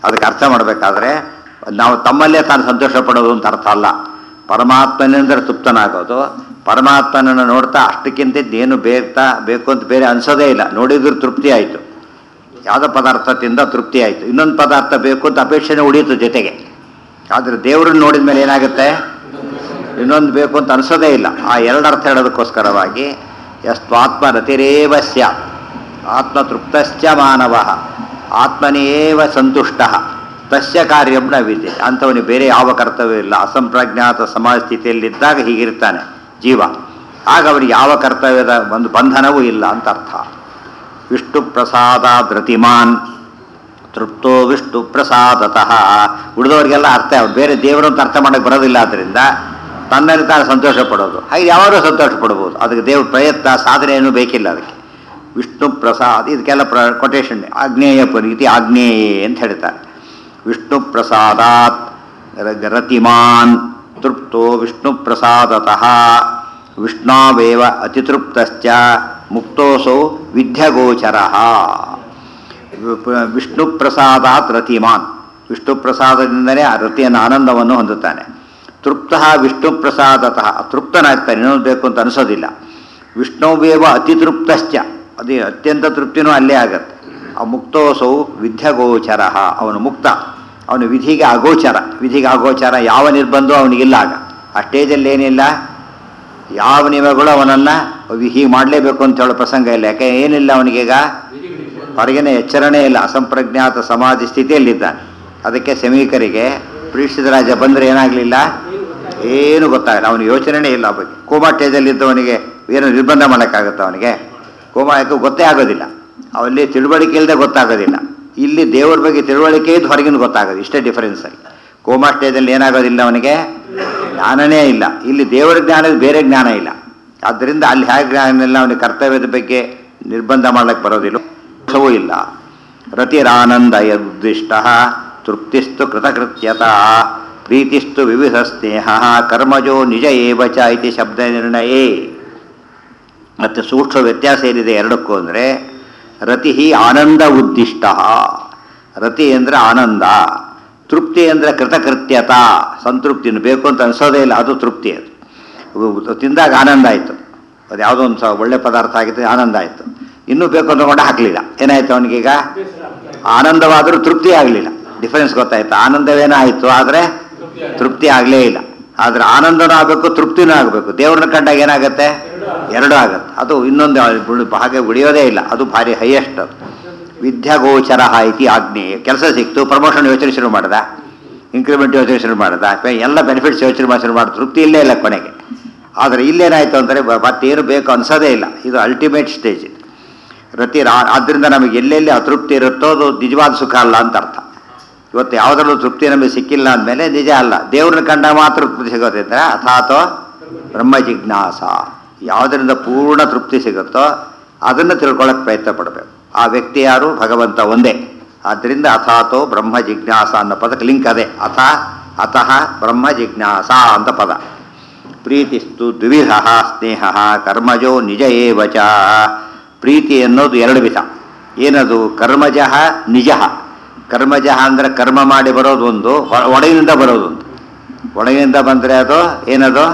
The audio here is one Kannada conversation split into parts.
ಅದಕ್ಕೆ ಅರ್ಥ ಮಾಡಬೇಕಾದ್ರೆ ನಾವು ತಮ್ಮಲ್ಲೇ ತಾನು ಸಂತೋಷ ಪಡೋದು ಅಂತ ಅರ್ಥ ಅಲ್ಲ ಪರಮಾತ್ಮನಿಂದ ತೃಪ್ತನಾಗೋದು ಪರಮಾತ್ಮನನ್ನು ನೋಡ್ತಾ ಅಷ್ಟಕ್ಕಿಂತ ಏನು ಬೇಕಾ ಬೇಕು ಅಂತ ಬೇರೆ ಅನ್ಸೋದೇ ಇಲ್ಲ ನೋಡಿದ್ರು ತೃಪ್ತಿ ಆಯಿತು ಯಾವುದೋ ಪದಾರ್ಥ ತಿಂದ ತೃಪ್ತಿ ಆಯಿತು ಇನ್ನೊಂದು ಪದಾರ್ಥ ಬೇಕು ಅಂತ ಅಪೇಕ್ಷೆನೇ ಉಳಿಯಿತು ಜೊತೆಗೆ ಆದರೆ ದೇವ್ರನ್ನ ನೋಡಿದ ಮೇಲೆ ಏನಾಗುತ್ತೆ ಇನ್ನೊಂದು ಬೇಕು ಅಂತ ಅನಿಸೋದೇ ಇಲ್ಲ ಆ ಎರಡು ಅರ್ಥ ಹೇಳೋದಕ್ಕೋಸ್ಕರವಾಗಿ ಯಸ್ತ್ವಾತ್ಮ ರತಿರೇವ ಸ್ಯಾತ್ ಆತ್ಮತೃಪ್ತಶ್ಚ ಮಾನವ ಆತ್ಮನೇವ ಸಂತುಷ್ಟ ತಸ್ಯ ಕಾರ್ಯಂ ನ ವಿದ್ಯೆ ಅಂಥವನಿಗೆ ಬೇರೆ ಯಾವ ಕರ್ತವ್ಯ ಇಲ್ಲ ಅಸಂಪ್ರಜ್ಞಾತ ಸಮಾಜ ಸ್ಥಿತಿಯಲ್ಲಿದ್ದಾಗ ಹೀಗಿರ್ತಾನೆ ಜೀವ ಆಗ ಅವನಿಗೆ ಯಾವ ಕರ್ತವ್ಯದ ಒಂದು ಬಂಧನವೂ ಇಲ್ಲ ಅಂತ ಅರ್ಥ ವಿಷ್ಣು ಪ್ರಸಾದಾದ್ ರತಿಮಾನ್ ತೃಪ್ತೋ ವಿಷ್ಣು ಪ್ರಸಾದತಃ ಉಳಿದವರಿಗೆಲ್ಲ ಅರ್ಥ ಅವ್ರು ಬೇರೆ ದೇವರು ಅಂತ ಅರ್ಥ ಮಾಡಕ್ಕೆ ಬರೋದಿಲ್ಲ ಆದ್ದರಿಂದ ತನ್ನಲ್ಲಿ ತಾನು ಸಂತೋಷ ಪಡೋದು ಹಾಗೆ ಯಾವಾಗಲೂ ಸಂತೋಷ ಪಡ್ಬೋದು ಅದಕ್ಕೆ ದೇವ್ರ ಪ್ರಯತ್ನ ಸಾಧನೆ ಏನೂ ಬೇಕಿಲ್ಲ ಅದಕ್ಕೆ ವಿಷ್ಣು ಪ್ರಸಾದ್ ಇದಕ್ಕೆಲ್ಲ ಪ್ರ ಕೊಟೇಶನ್ ಆಗ್ನೇಯ ರೀತಿ ಆಗ್ನೇಯೇ ಅಂತ ಹೇಳ್ತಾರೆ ವಿಷ್ಣು ಪ್ರಸಾದಾತ್ ರ- ರತಿಮಾನ್ ತೃಪ್ತೋ ವಿಷ್ಣು ಪ್ರಸಾದತಃ ವಿಷ್ಣಾವೇವ ಅತಿತೃಪ್ತಶ್ಚ ಮುಕ್ತೋಸೌ ವಿದ್ಯಗೋಚರ ವಿಷ್ಣು ಪ್ರಸಾದಾತ್ ರತಿಮಾನ್ ವಿಷ್ಣು ಪ್ರಸಾದದಿಂದಲೇ ಆ ರತಿಯನ್ನು ಆನಂದವನ್ನು ಹೊಂದುತ್ತಾನೆ ತೃಪ್ತ ವಿಷ್ಣು ಪ್ರಸಾದತಃ ತೃಪ್ತನಾಗ್ತಾನೆ ಇನ್ನೊಂದು ಬೇಕು ಅಂತ ಅನಿಸೋದಿಲ್ಲ ವಿಷ್ಣುವೇವ ಅತಿತೃಪ್ತಶ್ಚ ಅದೇ ಅತ್ಯಂತ ತೃಪ್ತಿನೂ ಅಲ್ಲೇ ಆಗತ್ತೆ ಆ ಮುಕ್ತೋಸೌ ವಿದ್ಯಗೋಚರ ಅವನು ಮುಕ್ತ ಅವನು ವಿಧಿಗೆ ಅಗೋಚರ ವಿಧಿಗೆ ಅಗೋಚರ ಯಾವ ನಿರ್ಬಂಧವೂ ಅವನಿಗಿಲ್ಲ ಆಗ ಆ ಸ್ಟೇಜಲ್ಲಿ ಏನಿಲ್ಲ ಯಾವ ನಿಯಮಗಳು ಅವನನ್ನು ಹೀಗೆ ಮಾಡಲೇಬೇಕು ಅಂತ ಹೇಳೋ ಪ್ರಸಂಗ ಇಲ್ಲ ಯಾಕೆ ಏನಿಲ್ಲ ಅವನಿಗೀಗ ಹೊರಗಿನ ಎಚ್ಚರಣೆ ಇಲ್ಲ ಅಸಂಪ್ರಜ್ಞಾತ ಸಮಾಧಿ ಸ್ಥಿತಿಯಲ್ಲಿದ್ದಾನೆ ಅದಕ್ಕೆ ಸಮೀಕರಿಗೆ ಪ್ರೀಕ್ಷಿತ ರಾಜ ಬಂದರೆ ಏನಾಗಲಿಲ್ಲ ಏನು ಗೊತ್ತಾಗಲ್ಲ ಅವನಿಗೆ ಯೋಚನೆನೇ ಇಲ್ಲ ಆ ಬಗ್ಗೆ ಕೋಮಾ ಸ್ಟೇಜಲ್ಲಿದ್ದವನಿಗೆ ಏನು ನಿರ್ಬಂಧ ಮಾಡೋಕ್ಕಾಗುತ್ತೆ ಅವನಿಗೆ ಕೋಮಾ ಯಾಕೆ ಗೊತ್ತೇ ಆಗೋದಿಲ್ಲ ಅವಲ್ಲಿ ತಿಳುವಳಿಕೆ ಇಲ್ಲದೆ ಗೊತ್ತಾಗೋದಿಲ್ಲ ಇಲ್ಲಿ ದೇವ್ರ ಬಗ್ಗೆ ತಿಳುವಳಿಕೆ ಇದ್ದು ಹೊರಗಿನ ಗೊತ್ತಾಗೋದು ಇಷ್ಟೇ ಡಿಫರೆನ್ಸ್ ಅಲ್ಲಿ ಕೋಮಾ ಸ್ಟೇಜಲ್ಲಿ ಏನಾಗೋದಿಲ್ಲ ಅವನಿಗೆ ಜ್ಞಾನನೇ ಇಲ್ಲ ಇಲ್ಲಿ ದೇವರ ಜ್ಞಾನದ ಬೇರೆ ಜ್ಞಾನ ಇಲ್ಲ ಆದ್ದರಿಂದ ಅಲ್ಲಿ ಹೇಗೆ ಜ್ಞಾನ ಇಲ್ಲ ಅವನಿಗೆ ಕರ್ತವ್ಯದ ಬಗ್ಗೆ ನಿರ್ಬಂಧ ಮಾಡ್ಲಿಕ್ಕೆ ಬರೋದಿಲ್ಲ ದೋಷವೂ ಇಲ್ಲ ರತಿರಾನಂದ ಉದ್ದಿಷ್ಟ ತೃಪ್ತಿಸ್ತು ಕೃತಕೃತ್ಯತ ಪ್ರೀತಿಸ್ತು ವಿವಿಧ ಸ್ನೇಹ ಕರ್ಮಜೋ ನಿಜ ಏವ ಚ ಇತಿ ಶಬ್ದ ನಿರ್ಣಯೇ ಮತ್ತು ಸೂಕ್ಷ್ಮ ವ್ಯತ್ಯಾಸ ಏನಿದೆ ಎರಡಕ್ಕೂ ಅಂದರೆ ರತಿ ಆನಂದ ಉದ್ದಿಷ್ಟ ರತಿ ಅಂದರೆ ಆನಂದ ತೃಪ್ತಿ ಅಂದರೆ ಕೃತಕೃತ್ಯತ ಸಂತೃಪ್ತಿನ ಬೇಕು ಅಂತ ಅನಿಸೋದೇ ಇಲ್ಲ ಅದು ತೃಪ್ತಿ ಅದು ಅದು ತಿಂದಾಗ ಆನಂದ ಆಯಿತು ಅದು ಯಾವುದೋ ಒಂದು ಸ ಒಳ್ಳೆ ಪದಾರ್ಥ ಆಗಿತ್ತು ಆನಂದ ಆಯಿತು ಇನ್ನೂ ಬೇಕು ಅಂದ್ಕೊಂಡು ಹಾಕಲಿಲ್ಲ ಏನಾಯಿತು ಅವನಿಗೀಗ ಆನಂದವಾದರೂ ತೃಪ್ತಿ ಆಗಲಿಲ್ಲ ಡಿಫರೆನ್ಸ್ ಗೊತ್ತಾಯ್ತು ಆನಂದವೇನೋ ಆಯಿತು ಆದರೆ ತೃಪ್ತಿ ಆಗಲೇ ಇಲ್ಲ ಆದರೆ ಆನಂದನೂ ಆಗಬೇಕು ತೃಪ್ತಿನೂ ಆಗಬೇಕು ದೇವ್ರನ್ನ ಕಂಡಾಗ ಏನಾಗುತ್ತೆ ಎರಡೂ ಆಗುತ್ತೆ ಅದು ಇನ್ನೊಂದು ಉಳಿ- ಹಾಗೆ ಉಳಿಯೋದೇ ಇಲ್ಲ ಅದು ಭಾರಿ ಹೈಯೆಸ್ಟ್ ಅದು ವಿದ್ಯಾಗೋಚರ ಇತಿ ಆಗ್ನೇಯ ಕೆಲಸ ಸಿಕ್ತು ಪ್ರಮೋಷನ್ ಯೋಚನೆ ಶುರು ಮಾಡ್ದ ಇನ್ಕ್ರಿಮೆಂಟ್ ಯೋಚನೆ ಶುರು ಮಾಡ್ದ ಬೆ- ಎಲ್ಲ ಬೆನಿಫಿಟ್ಸ್ ಯೋಚನೆ ಮಾಡಿ ಶುರು ಮಾಡಿದ ತೃಪ್ತಿ ಇಲ್ಲೇ ಇಲ್ಲ ಕೊನೆಗೆ ಆದರೆ ಇಲ್ಲೇನಾಯಿತು ಅಂದರೆ ಮತ್ತೇನು ಬೇಕು ಅನ್ಸೋದೇ ಇಲ್ಲ ಇದು ಅಲ್ಟಿಮೇಟ್ ಸ್ಟೇಜ್ ಇದು ರತಿ ರಾ- ಆದ್ದರಿಂದ ನಮಗೆ ಎಲ್ಲೆಲ್ಲಿ ಅತೃಪ್ತಿ ಇರುತ್ತೋ ಅದು ನಿಜವಾದ ಸುಖ ಅಲ್ಲ ಅಂತ ಅರ್ಥ ಇವತ್ತು ಯಾವುದರಲ್ಲೂ ತೃಪ್ತಿ ನಮಗೆ ಸಿಕ್ಕಿಲ್ಲ ಅಂದಮೇಲೆ ನಿಜ ಅಲ್ಲ ದೇವ್ರನ್ನ ಕಂಡ ಮಾತ್ರ ತೃಪ್ತಿ ಸಿಗೋದಿದ್ರೆ ಅಥಾತೋ ಬ್ರಹ್ಮ ಜಿಜ್ಞಾಸ ಯಾವುದರಿಂದ ಪೂರ್ಣ ತೃಪ್ತಿ ಸಿಗುತ್ತೋ ಅದನ್ನು ತಿಳ್ಕೊಳ್ಳೋಕೆ ಪ್ರಯತ್ನ ಪಡಬೇಕು ಆ ವ್ಯಕ್ತಿ ಯಾರು ಭಗವಂತ ಒಂದೇ ಆದ್ದರಿಂದ ಅಥಾತೋ ಬ್ರಹ್ಮ ಜಿಜ್ಞಾಸ ಅನ್ನೋ ಪದಕ್ಕೆ ಲಿಂಕ್ ಅದೇ ಅಥ ಅತಃ ಬ್ರಹ್ಮ ಜಿಜ್ಞಾಸ ಅಂತ ಪದ ಪ್ರೀತಿಸ್ತು ದ್ವಿವಿಧ ಸ್ನೇಹ ಕರ್ಮಜೋ ನಿಜ ಏವ ಚ ಪ್ರೀತಿ ಅನ್ನೋದು ಎರಡು ವಿಧ ಏನದು ಕರ್ಮಜ ನಿಜ ಕರ್ಮಜ ಅಂದರೆ ಕರ್ಮ ಮಾಡಿ ಬರೋದು ಒಂದು ಹೊ- ಒಳಗಿನಿಂದ ಬರೋದು ಒಂದು ಒಳಗಿನಿಂದ ಬಂದರೆ ಅದು ಏನದು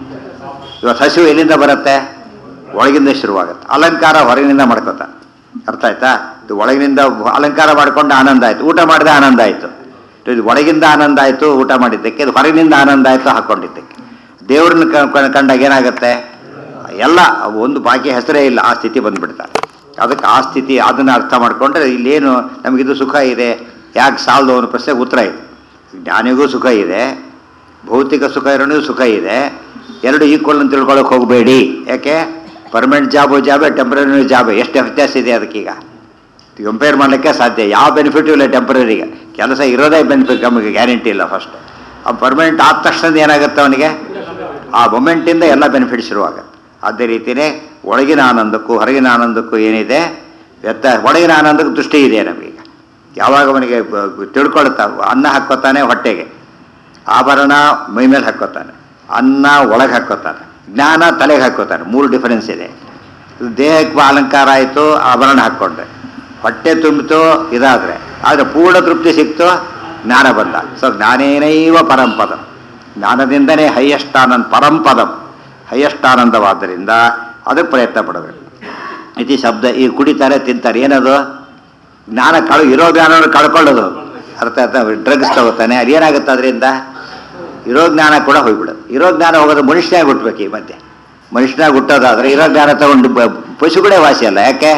ಇವತ್ತು ಹಸಿವು ಎಲ್ಲಿಂದ ಬರುತ್ತೆ ಒಳಗಿಂದ ಶುರುವಾಗುತ್ತೆ ಅಲಂಕಾರ ಹೊರಗಿನಿಂದ ಮಾಡ್ಕೋತಾರೆ ಅರ್ಥ ಆಯ್ತಾ ಇದು ಒಳಗಿನಿಂದ ಅಲಂಕಾರ ಮಾಡಿಕೊಂಡು ಆನಂದ ಆಯಿತು ಊಟ ಮಾಡಿದ ಆನಂದ ಆಯಿತು ಇದು ಒಳಗಿಂದ ಆನಂದ ಆಯಿತು ಊಟ ಮಾಡಿದ್ದಕ್ಕೆ ಇದು ಹೊರಗಿನಿಂದ ಆನಂದ ಆಯಿತು ಹಾಕ್ಕೊಂಡಿದ್ದಕ್ಕೆ ದೇವ್ರನ್ನ ಕ- ಕ- ಕಂಡಾಗ ಏನಾಗುತ್ತೆ ಎಲ್ಲ ಒಂದು ಬಾಕಿ ಹೆಸರೇ ಇಲ್ಲ ಆ ಸ್ಥಿತಿ ಬಂದ್ಬಿಡ್ತಾರೆ ಅದಕ್ಕೆ ಆ ಸ್ಥಿತಿ ಅದನ್ನು ಅರ್ಥ ಮಾಡಿಕೊಂಡ್ರೆ ಇಲ್ಲೇನು ನಮಗಿದು ಸುಖ ಇದೆ ಯಾಕೆ ಸಾಲದು ಅನ್ನೋ ಪ್ರಶ್ನೆಗೆ ಉತ್ತರ ಇದೆ ಜ್ಞಾನಿಗೂ ಸುಖ ಇದೆ ಭೌತಿಕ ಸುಖ ಇರೋನಿಗೂ ಸುಖ ಇದೆ ಎರಡು ಈಕ್ವಲ್ ಅಂತ ತಿಳ್ಕೊಳಕ್ಕೆ ಹೋಗಬೇಡಿ ಯಾಕೆ ಪರ್ಮನೆಂಟ್ ಜಾಬು ಜಾಬೆ ಟೆಂಪ್ರರಿ ಜಾಬೆ ಎಷ್ಟು ವ್ಯತ್ಯಾಸ ಇದೆ ಅದಕ್ಕೀಗ ಕಂಪೇರ್ ಮಾಡಲಿಕ್ಕೆ ಸಾಧ್ಯ ಯಾವ ಬೆನಿಫಿಟು ಇಲ್ಲ ಟೆಂಪ್ರರಿಗೆ ಕೆಲಸ ಇರೋದೇ ಬೆನಿಫಿಟ್ ನಮಗೆ ಗ್ಯಾರಂಟಿ ಇಲ್ಲ ಫಸ್ಟ್ ಆ ಪರ್ಮನೆಂಟ್ ಆದ ತಕ್ಷಣ ಏನಾಗುತ್ತೆ ಅವನಿಗೆ ಆ ಮೊಮೆಂಟಿಂದ ಎಲ್ಲ ಬೆನಿಫಿಟ್ ಶುರುವಾಗುತ್ತೆ ಅದೇ ರೀತಿಯೇ ಒಳಗಿನ ಆನಂದಕ್ಕೂ ಹೊರಗಿನ ಆನಂದಕ್ಕೂ ಏನಿದೆ ವ್ಯತ್ಯಾಸ ಒಳಗಿನ ಆನಂದಕ್ಕೆ ದೃಷ್ಟಿ ಇದೆ ನಮಗೀಗ ಯಾವಾಗ ಅವನಿಗೆ ಬ- ಬ- ತಿಳ್ಕೊಳ್ತಾ ಅನ್ನ ಹಾಕ್ಕೋತಾನೆ ಹೊಟ್ಟೆಗೆ ಆಭರಣ ಮೈ ಮೇಲೆ ಹಾಕ್ಕೋತಾನೆ ಅನ್ನ ಒಳಗೆ ಹಾಕ್ಕೋತಾನೆ ಜ್ಞಾನ ತಲೆಗೆ ಹಾಕ್ಕೋತಾನೆ ಮೂರು ಡಿಫರೆನ್ಸ್ ಇದೆ ಇದು ದೇಹಕ್ಕೆ ಅಲಂಕಾರ ಆಯಿತು ಆಭರಣ ಹಾಕ್ಕೊಂಡ್ರೆ ಹೊಟ್ಟೆ ತುಂಬಿತು ಇದಾದರೆ ಆದರೆ ಪೂರ್ಣ ತೃಪ್ತಿ ಸಿಕ್ತು ಜ್ಞಾನ ಬಂದ ಸೊ ಜ್ಞಾನೇನೈವ ಪರಂಪದ ಜ್ಞಾನದಿಂದನೇ ಹೈಯೆಸ್ಟ್ ಆನಂದ ಪರಂಪದಂ ಹೈಯೆಸ್ಟ್ ಆನಂದವಾದ್ದರಿಂದ ಅದಕ್ಕೆ ಪ್ರಯತ್ನ ಪಡಬೇಕು ಇತಿ ಶಬ್ದ ಈ ಕುಡಿತಾರೆ ತಿಂತಾರೆ ಏನದು ಜ್ಞಾನ ಕಳು ಇರೋ ಜ್ಞಾನವನ್ನು ಕಳ್ಕೊಳ್ಳೋದು ಅರ್ಥ ಅರ್ಥ ಡ್ರಗ್ಸ್ ತಗೋತಾನೆ ಅಲ್ಲಿ ಏನಾಗುತ್ತೆ ಅದರಿಂದ ಇರೋ ಜ್ಞಾನ ಕೂಡ ಹೋಗ್ಬಿಡೋದು ಇರೋ ಜ್ಞಾನ ಹೋಗೋದು ಮನುಷ್ಯನಾಗಿ ಹುಟ್ಟಬೇಕು ಈ ಮಧ್ಯೆ ಮನುಷ್ಯನಾಗಿ ಹುಟ್ಟೋದಾದ್ರೆ ಇರೋ ಜ್ಞಾನ ತಗೊಂಡು ಬ- ಪಶುಗಳೇ ವಾಸಿ ಅಲ್ಲ ಯಾಕೆ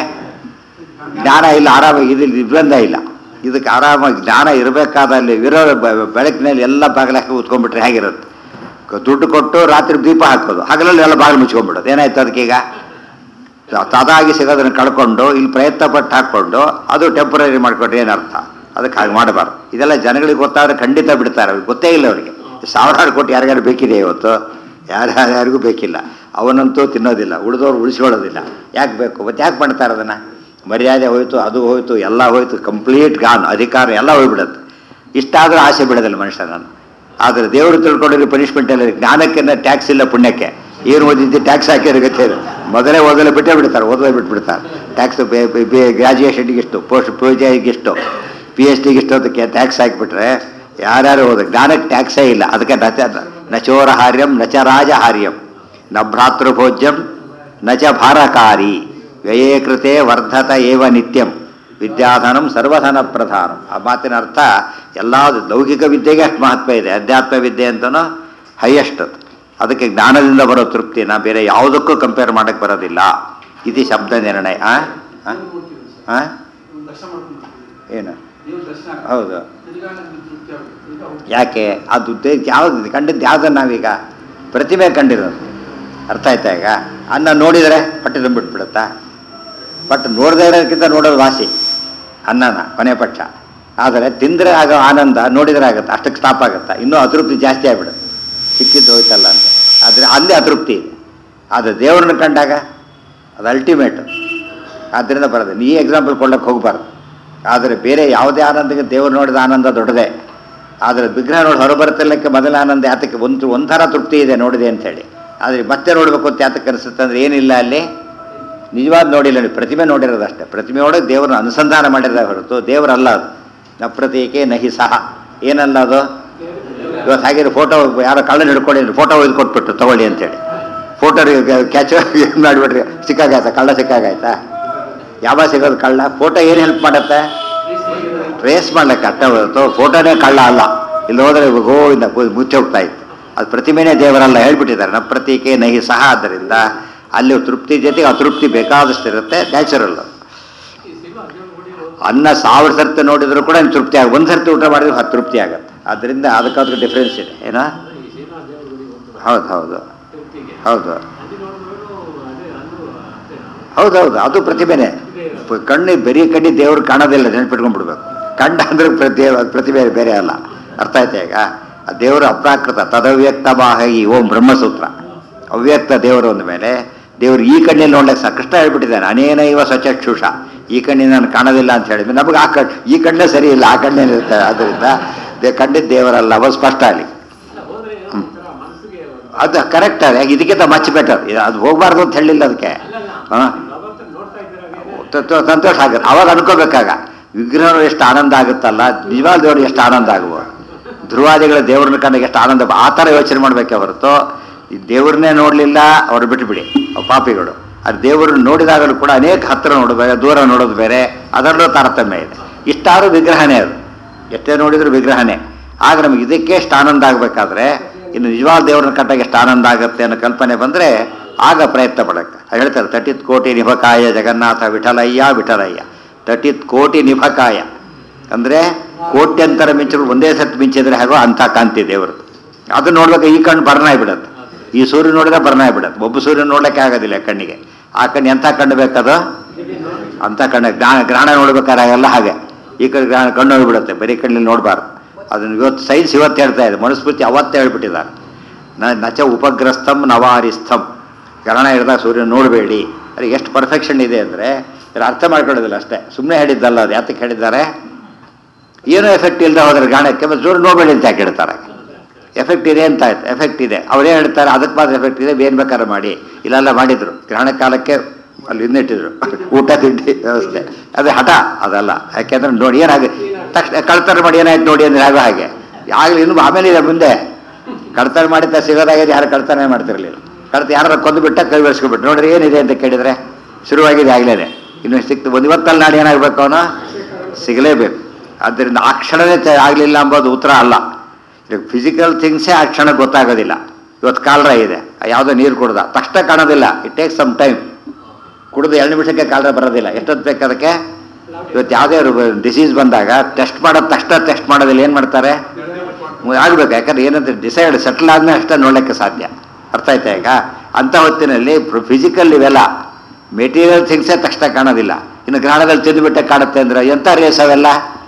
ಜ್ಞಾನ ಇಲ್ಲ ಆರಾಮಾಗಿ ಇದು ನಿರ್ಬಂಧ ಇಲ್ಲ ಇದಕ್ಕೆ ಆರಾಮಾಗಿ ಜ್ಞಾನ ಇರಬೇಕಾದ ಅಲ್ಲಿ ಇರೋ ಬ- ಬೆಳಕಿನಲ್ಲಿ ಎಲ್ಲ ಬಾಗಿಲಾಕಿ ಕೂತ್ಕೊಂಡ್ಬಿಟ್ರೆ ಹೇಗಿರುತ್ತೆ ಕ- ದುಡ್ಡು ಕೊಟ್ಟು ರಾತ್ರಿ ದೀಪ ಹಾಕೋದು ಹಗಲಲ್ಲಿ ಎಲ್ಲ ಬಾಗಿಲು ಮುಚ್ಕೊಂಡ್ಬಿಡೋದು ಏನಾಯ್ತು ಅದಕ್ಕೀಗ ತದಾಗಿ ಸಿಗೋದನ್ನು ಕಳ್ಕೊಂಡು ಇಲ್ಲಿ ಪ್ರಯತ್ನ ಪಟ್ಟು ಹಾಕ್ಕೊಂಡು ಅದು ಟೆಂಪರರಿ ಮಾಡ್ಕೊಂಡ್ರೆ ಏನರ್ಥ ಅದಕ್ಕೆ ಹಾಗೆ ಮಾಡಬಾರ್ದು ಇದೆಲ್ಲ ಜನಗಳಿಗೆ ಗೊತ್ತಾದ್ರೆ ಖಂಡಿತ ಬಿಡ್ತಾರೆ ಅವ್ರಿಗೆ ಗೊತ್ತೇ ಇಲ್ಲ ಅವರಿಗೆ ಸಾವಿರಾರು ಕೋಟಿ ಯಾರಿಗಾರು ಬೇಕಿದೆ ಇವತ್ತು ಯಾರ್ಯಾರಿಗೂ ಬೇಕಿಲ್ಲ ಅವನಂತೂ ತಿನ್ನೋದಿಲ್ಲ ಉಳಿದವ್ರು ಉಳಿಸ್ಕೊಳ್ಳೋದಿಲ್ಲ ಯಾಕೆ ಬೇಕು ಮತ್ತೆ ಯಾಕೆ ಮಾಡ್ತಾರೆ ಅದನ್ನು ಮರ್ಯಾದೆ ಹೋಯ್ತು ಅದು ಹೋಯ್ತು ಎಲ್ಲ ಹೋಯ್ತು ಕಂಪ್ಲೀಟ್ ಗಾನ್ ಅಧಿಕಾರ ಎಲ್ಲ ಹೋಗ್ಬಿಡುತ್ತೆ ಇಷ್ಟಾದರೂ ಆಸೆ ಬಿಡೋದಿಲ್ಲ ಮನುಷ್ಯ ನಾನು ಆದರೆ ದೇವರು ತಿಳ್ಕೊಂಡಿರೋ ಪನಿಷ್ಮೆಂಟ್ ಎಲ್ಲ ಜ್ಞಾನಕ್ಕೆ ಟ್ಯಾಕ್ಸ್ ಇಲ್ಲ ಪುಣ್ಯಕ್ಕೆ ಏನು ಓದಿದ್ದು ಟ್ಯಾಕ್ಸ್ ಹಾಕಿರೋ ಗತಿ ಇಲ್ಲ. ಮೊದಲೇ ಓದಲು ಬಿಟ್ಟೇ ಬಿಡ್ತಾರೆ ಓದಲೇ ಬಿಟ್ಬಿಡ್ತಾರೆ ಟ್ಯಾಕ್ಸ್ ಗ್ರಾಜುಯೇಷನ್ಗೆ ಇಷ್ಟು ಪೋಸ್ಟ್ ಪಿ ಜಿ ಇಷ್ಟು ಪಿ ಎಚ್ ಡಿಗೆ ಇಷ್ಟು ಅದಕ್ಕೆ ಟ್ಯಾಕ್ಸ್ ಹಾಕಿಬಿಟ್ರೆ ಯಾರ್ಯಾರು ಓದ ಜ್ಞಾನಕ್ಕೆ ಟ್ಯಾಕ್ಸೇ ಇಲ್ಲ ಅದಕ್ಕೆ ನಚ ನಚೋರ ಹಾರ್ಯಂ ನಚ ರಾಜಹಾರ್ಯಂ ನ ಭ್ರಾತೃಭೋಜ್ಯಂ ನ ಚ ಭಾರಕಾರಿ ವ್ಯಯೇ ಕೃತೆ ವರ್ಧತ ಏವ ನಿತ್ಯಂ ವಿದ್ಯಾಧನಂ ಸರ್ವಧನ ಪ್ರಧಾನಂ ಆ ಮಾತಿನ ಅರ್ಥ ಎಲ್ಲ ಲೌಕಿಕ ವಿದ್ಯೆಗೆ ಅಷ್ಟು ಮಹತ್ವ ಇದೆ ಅಧ್ಯಾತ್ಮ ವಿದ್ಯೆ ಅಂತನೂ ಹೈಯೆಸ್ಟ್ ಅದು ಅದಕ್ಕೆ ಜ್ಞಾನದಿಂದ ಬರೋ ತೃಪ್ತಿನ ಬೇರೆ ಯಾವುದಕ್ಕೂ ಕಂಪೇರ್ ಮಾಡಕ್ಕೆ ಬರೋದಿಲ್ಲ ಇದು ಶಬ್ದ ನಿರ್ಣಯ ಆ? ಆ? ಆ? ದರ್ಶನ ಮಾಡ್ಕೊಂಡು ಏನು ದೇವ್ರ ದರ್ಶನ ಹೌದು ತಿರ್ಗಾ ನಮ್ಗೆ ತೃಪ್ತಿ ಆಗುತ್ತೆ ಈಗ ಅವ್ರು ಯಾಕೆ ಅದು ದೇ- ಯಾವ್ದು ಕಂಡಿದ್ದು ಯಾವ್ದನ್ನು ನಾವೀಗ ಪ್ರತಿಮೆ ಕಂಡಿರೋದು ಅರ್ಥ ಆಯ್ತಾ ಈಗ ಅನ್ನ ನೋಡಿದರೆ ಹೊಟ್ಟೆ ತುಂಬಿಟ್ಬಿಡುತ್ತಾ ಬಟ್ ನೋಡದೇ ಇರೋದಕ್ಕಿಂತ ನೋಡೋದು ವಾಸಿ ಅನ್ನನ ಕೊನೆ ಪಕ್ಷ ಆದರೆ ತಿಂದರೆ ಆಗೋ ಆನಂದ ನೋಡಿದರೆ ಆಗುತ್ತೆ ಅಷ್ಟಕ್ಕೆ ಸ್ಟಾಪ್ ಆಗುತ್ತಾ ಇನ್ನೂ ಅತೃಪ್ತಿ ಜಾಸ್ತಿ ಆಗಿಬಿಡುತ್ತೆ ಸಿಕ್ಕಿದ್ದು ಹೋಯ್ತಲ್ಲ ಅಂತ ಆದರೆ ಅಲ್ಲಿ ಅತೃಪ್ತಿ ಇದೆ ಆದರೆ ದೇವರನ್ನು ಕಂಡಾಗ ಅದು ಅಲ್ಟಿಮೇಟ್ ಆದ್ದರಿಂದ ಬರೋದು ಈ ಎಕ್ಸಾಂಪಲ್ ಕೊಡಕ್ಕೆ ಹೋಗಬಾರ್ದು ಆದರೆ ಬೇರೆ ಯಾವುದೇ ಆನಂದಕ್ಕೆ ದೇವರು ನೋಡಿದ ಆನಂದ ದೊಡ್ಡದೇ ಆದರೆ ವಿಗ್ರಹ ನೋಡಿ ಹೊರಬರುತ್ತಿಲ್ಲಕ್ಕೆ ಮೊದಲ ಆನಂದ ಯಾತಕ್ಕೆ ಒಂದು ಒಂಥರ ತೃಪ್ತಿ ಇದೆ ನೋಡಿದೆ ಅಂಥೇಳಿ ಆದರೆ ಮತ್ತೆ ನೋಡಬೇಕು ಅಂತ ಯಾತಕ್ಕೆ ಅನಿಸುತ್ತೆ ಅಂದರೆ ಏನಿಲ್ಲ ಅಲ್ಲಿ ನಿಜವಾದ ನೋಡಿಲ್ಲ ನೀವು ಪ್ರತಿಮೆ ನೋಡಿರೋದಷ್ಟೇ ಪ್ರತಿಮೆ ಒಳಗೆ ದೇವರನ್ನ ಅನುಸಂಧಾನ ಮಾಡಿರೋದೇ ಹೊರತು ದೇವರಲ್ಲ ಅದು ನ ಪ್ರತೀಕೆ ನಹಿ ಸಹ ಏನಲ್ಲ ಅದು ಇವತ್ತು ಹಾಗೆ ಫೋಟೋ ಯಾರೋ ಕಳ್ಳನ ಹಿಡ್ಕೊಂಡಿದ್ರು ಫೋಟೋ ಒಯ್ದು ಕೊಟ್ಬಿಟ್ಟು ತಗೊಳ್ಳಿ ಅಂತೇಳಿ ಫೋಟೋ ಕ್ಯಾಚ್ ಏನು ಮಾಡಿಬಿಟ್ರಿ ಸಿಕ್ಕಾಗಾಯ್ತಾ ಕಳ್ಳ ಸಿಕ್ಕಾಗಾಯ್ತಾ ಯಾವ ಸಿಗೋದು ಕಳ್ಳ ಫೋಟೋ ಏನು ಹೆಲ್ಪ್ ಮಾಡುತ್ತೆ ಟ್ರೇಸ್ ಮಾಡ್ಲಿಕ್ಕೆ ಅಟ್ಟ ಹೊರತು ಫೋಟೋನೇ ಕಳ್ಳ ಅಲ್ಲ ಇಲ್ಲಿ ಹೋದರೆ ಗೋವಿಂದ ಮುಚ್ಚಿ ಹೋಗ್ತಾ ಇತ್ತು ಅದು ಪ್ರತಿಮೆನೇ ದೇವರಲ್ಲ ಹೇಳ್ಬಿಟ್ಟಿದ್ದಾರೆ ನಮ್ಮ ಪ್ರತೀಕೆ ನಹಿ ಸಹ ಆದ್ದರಿಂದ ಅಲ್ಲಿ ತೃಪ್ತಿ ಜೊತೆಗೆ ಅತೃಪ್ತಿ ಬೇಕಾದಷ್ಟು ಇರುತ್ತೆ ನ್ಯಾಚುರಲ್ ಅನ್ನ ಸಾವಿರ ಸರ್ತಿ ನೋಡಿದ್ರು ಕೂಡ ನಿಮ್ಗೆ ತೃಪ್ತಿ ಆಗ ಒಂದು ಸರ್ತಿ ಊಟ ಮಾಡಿದ್ರೆ ಹತ್ತು ತೃಪ್ತಿ ಆಗುತ್ತೆ ಅದರಿಂದ ಅದಕ್ಕೆ ಅದಕ್ಕೆ ಡಿಫ್ರೆನ್ಸ್ ಇದೆ ಏನೋ ಹೌದು ಹೌದು ಹೌದು ಹೌದೌದು ಅದು ಪ್ರತಿಭೆನೇ ಪ- ಕಣ್ಣು ಬರೀ ಕಣ್ಣಿ ದೇವ್ರು ಕಾಣೋದಿಲ್ಲ ನೆನ್ಪಿಟ್ಕೊಂಡ್ಬಿಡ್ಬೇಕು ಕಂಡ ಅಂದ್ರೆ ಪ್ರತಿ ಪ್ರತಿಭೆ ಬೇರೆ ಅಲ್ಲ ಅರ್ಥ ಆಯ್ತಾ ಈಗ ಆ ದೇವರು ಅಪ್ರಾಕೃತ ತದವ್ಯಕ್ತ ಬಾಹಿ ಓಂ ಬ್ರಹ್ಮಸೂತ್ರ ಅವ್ಯಕ್ತ ದೇವರು ಅಂದ ಮೇಲೆ ದೇವರು ಈ ಕಣ್ಣಲ್ಲಿ ನೋಡ್ಲಿಕ್ಕೆ ಸಾಕಷ್ಟು ಹೇಳ್ಬಿಟ್ಟಿದ್ದಾನೆ ಅನೇನ ಇವ ಸಚಕ್ಷುಷ ಈ ಕಣ್ಣಿನ ನಾನು ಕಾಣೋದಿಲ್ಲ ಅಂತ ಹೇಳಿದ್ಮೇಲೆ ನಮಗೆ ಆ ಕಣ್ ಈ ಕಣ್ಣೇ ಸರಿ ಇಲ್ಲ ಆ ಕಣ್ಣೇ ಇರುತ್ತೆ ಆದ್ದರಿಂದ ದೇ ಕಂಡಿದ್ದು ದೇವರಲ್ಲ ಅವ ಸ್ಪಷ್ಟ ಆಗಲಿ ಅದು ಕರೆಕ್ಟ್ ಅದೇ ಇದಕ್ಕಿಂತ ಮಚ್ ಬೆಟರ್ ಅದು ಹೋಗ್ಬಾರ್ದು ಅಂತ ಹೇಳಿಲ್ಲ ಅದಕ್ಕೆ ಹಾಂ ತ- ತ- ಸಂತೋಷ ಆಗುತ್ತೆ ಅವಾಗ ಅನ್ಕೋಬೇಕಾಗ ವಿಗ್ರಹ ಎಷ್ಟು ಆನಂದ ಆಗುತ್ತಲ್ಲ ನಿಜವಾದ ದೇವರು ಎಷ್ಟು ಆನಂದ ಆಗ್ಬೋದು ಧ್ರುವಾದಿಗಳ ದೇವ್ರನ್ನ ಕಂಡಾಗ ಎಷ್ಟು ಆನಂದ ಆ ಥರ ಯೋಚನೆ ಮಾಡಬೇಕೆ ಹೊರತು ಈ ದೇವ್ರನ್ನೇ ನೋಡಲಿಲ್ಲ ಅವ್ರು ಬಿಟ್ಟುಬಿಡಿ ಅವ್ ಪಾಪಿಗಳು ಅದು ದೇವರನ್ನ ನೋಡಿದಾಗಲೂ ಕೂಡ ಅನೇಕ ಹತ್ತಿರ ನೋಡೋದು ಬೇರೆ ದೂರ ನೋಡೋದು ಬೇರೆ ಅದರಲ್ಲೂ ತಾರತಮ್ಯ ಇದೆ ಇಷ್ಟಾದ್ರೂ ವಿಗ್ರಹನೇ ಅದು ಎಷ್ಟೇ ನೋಡಿದ್ರು ವಿಗ್ರಹನೇ ಆಗ ನಮಗೆ ಇದಕ್ಕೆ ಎಷ್ಟು ಆನಂದ ಆಗಬೇಕಾದ್ರೆ ಇನ್ನು ನಿಜವಾದ ದೇವ್ರನ್ನ ಕಂಡಾಗ ಎಷ್ಟು ಆನಂದ ಆಗುತ್ತೆ ಅನ್ನೋ ಕಲ್ಪನೆ ಬಂದರೆ ಆಗ ಪ್ರಯತ್ನ ಪಡಕ್ಕೆ ಅದ್ ಹೇಳ್ತಾರೆ ತಟಿತ್ ಕೋಟಿ ನಿಭಕಾಯ ಜಗನ್ನಾಥ ವಿಠಲಯ್ಯ ವಿಠಲಯ್ಯ ತಟಿತ್ ಕೋಟಿ ನಿಭಕಾಯ ಅಂದರೆ ಕೋಟ್ಯಂತರ ಮಿಂಚರು ಒಂದೇ ಸತಿ ಮಿಂಚಿದ್ರೆ ಹಾಗೋ ಅಂಥ ಕಾಂತಿ ದೇವರು ಅದು ನೋಡ್ಬೇಕು ಈ ಕಣ್ಣು ಬರ್ನ ಬಿಡುತ್ತೆ ಈ ಸೂರ್ಯ ನೋಡಿದ್ರೆ ಬರ್ನ ಬಿಡುತ್ತೆ ಒಬ್ಬ ಸೂರ್ಯ ನೋಡ್ಲಿಕ್ಕೆ ಆಗೋದಿಲ್ಲ ಕಣ್ಣಿಗೆ ಆ ಕಣ್ಣು ಎಂಥ ಕಣ್ಣು ಬೇಕದು ಅಂತ ಕಣ್ಣು ಗ್ರಹಣ ಗ್ರಹಣ ನೋಡ್ಬೇಕಾದ್ರೆ ಆಗಲ್ಲ ಹಾಗೆ ಈ ಕಡೆ ಗ್ರಹಣ ಕಣ್ಣು ಹೋಗ್ಬಿಡುತ್ತೆ ಬರೀ ಕಣ್ಣಲ್ಲಿ ನೋಡಬಾರ್ದು ಅದನ್ನು ಇವತ್ತು ಸೈನ್ಸ್ ಇವತ್ತು ಹೇಳ್ತಾ ಇದೆ ಮನುಸ್ಮೃತಿ ಅವತ್ತೇ ಹೇಳ್ಬಿಟ್ಟಿದ್ದಾರೆ ನ ನಚ ಉಪಗ್ರಸ್ತಂ ನವಾರಿಸ್ಥಂ ಗ್ರಹಣ ಹಿಡಿದಾಗ ಸೂರ್ಯನ ನೋಡಬೇಡಿ ಅದು ಎಷ್ಟು ಪರ್ಫೆಕ್ಷನ್ ಇದೆ ಅಂದರೆ ಇದ್ರ ಅರ್ಥ ಮಾಡ್ಕೊಳ್ಳೋದಿಲ್ಲ ಅಷ್ಟೇ ಸುಮ್ಮನೆ ಹೇಳಿದ್ದಲ್ಲ ಅದು ಯಾತಕ್ಕೆ ಹೇಳಿದ್ದಾರೆ ಏನೂ ಎಫೆಕ್ಟ್ ಇಲ್ಲದೆ ಹೋದ್ರೆ ಗಾಣಕ್ಕೆ ಮತ್ತೆ ಸೂರ್ಯ ನೋಡಬೇಡಿ ಅಂತ ಯಾಕೆ ಹೇಳ್ತಾರೆ ಎಫೆಕ್ಟ್ ಇದೆ ಅಂತ ಆಯ್ತು ಎಫೆಕ್ಟ್ ಇದೆ ಅವರೇ ಹೇಳ್ತಾರೆ ಅದಕ್ಕೆ ಮಾತ್ರ ಎಫೆಕ್ಟ್ ಇದೆ ಏನು ಬೇಕಾದ್ರೆ ಮಾಡಿ ಇಲ್ಲೆಲ್ಲ ಮಾಡಿದ್ರು ಗ್ರಹಣ ಕಾಲಕ್ಕೆ ಅಲ್ಲಿ ಇನ್ನಿಟ್ಟಿದ್ರು ಊಟ ತಿಂಡಿ ವ್ಯವಸ್ಥೆ ಅದು ಹಠ ಅದಲ್ಲ ಯಾಕೆಂದ್ರೆ ನೋಡಿ ಏನಾಗ ತಕ್ಷಣ ಕಳ್ತನ ಮಾಡಿ ಏನಾಯ್ತು ನೋಡಿ ಅಂದ್ರೆ ಆಗೋ ಹಾಗೆ ಆಗಲಿ ಇನ್ನು ಆಮೇಲೆ ಇದೆ ಮುಂದೆ ಕಳ್ತನ ಮಾಡಿದ್ದ ಸಿಗೋದಾಗಿದೆ ಯಾರು ಕಳ್ತನ ಮಾಡ್ತಿರ್ಲಿಲ್ಲ ಕಳ್ತ ಯಾರು ಕೊಂದು ಬಿಟ್ಟ ಕೈ ಬೆಳೆಸ್ಕೊಬಿಟ್ಟು ನೋಡ್ರಿ ಏನಿದೆ ಅಂತ ಕೇಳಿದ್ರೆ ಶುರುವಾಗಿದೆ ಆಗ್ಲೇನೆ ಇನ್ನು ಸಿಕ್ತು ಒಂದು ಇವತ್ತಲ್ಲಿ ನಾಡು ಏನಾಗಬೇಕು ಅವನು ಸಿಗಲೇಬೇಕು ಆದ್ದರಿಂದ ಆ ಕ್ಷಣನೇ ತ- ಆಗ್ಲಿಲ್ಲ ಎಂಬುದು ಉತ್ತರ ಅಲ್ಲ ಫಿಸಿಕಲ್ ಥಿಂಗ್ಸೇ ಆ ಕ್ಷಣ ಗೊತ್ತಾಗೋದಿಲ್ಲ ಇವತ್ತು ಕಾಲರ ಇದೆ ಯಾವುದೋ ನೀರು ಕುಡ್ದ ತಕ್ಷಣ ಕಾಣೋದಿಲ್ಲ ಇಟ್ ಟೇಕ್ ಸಮ್ ಟೈಮ್ ಕುಡಿದು ಎರಡು ನಿಮಿಷಕ್ಕೆ ಕಾಲರ ಬರೋದಿಲ್ಲ ಎಷ್ಟೊತ್ತು ಬೇಕು ಅದಕ್ಕೆ ಇವತ್ತು ಯಾವುದೇ ಡಿಸೀಸ್ ಬಂದಾಗ ಟೆಸ್ಟ್ ಮಾಡೋದು ತಕ್ಷಣ ಟೆಸ್ಟ್ ಮಾಡೋದಿಲ್ಲ ಏನು ಮಾಡ್ತಾರೆ ಆಗಬೇಕು ಯಾಕಂದ್ರೆ ಏನಂತ ಡಿಸೈಡ್ ಸೆಟ್ಲ್ ಆದ್ಮೇಲೆ ಅಷ್ಟೇ ನೋಡಲಿಕ್ಕೆ ಸಾಧ್ಯ ಅರ್ಥ ಆಯ್ತಾ ಈಗ ಅಂಥ ಹೊತ್ತಿನಲ್ಲಿ ಫಿಸಿಕಲ್ ಇವೆಲ್ಲ ಮೆಟೀರಿಯಲ್ ಥಿಂಗ್ಸೇ ತಕ್ಷಣ ಕಾಣೋದಿಲ್ಲ ಇನ್ನು ಗ್ರಹಣದಲ್ಲಿ ತಿಂದುಬಿಟ್ಟೆ ಕಾಣುತ್ತೆ ಅಂದ್ರೆ ಎಂಥ ರೇಸ್ ಅವೆಲ್ಲ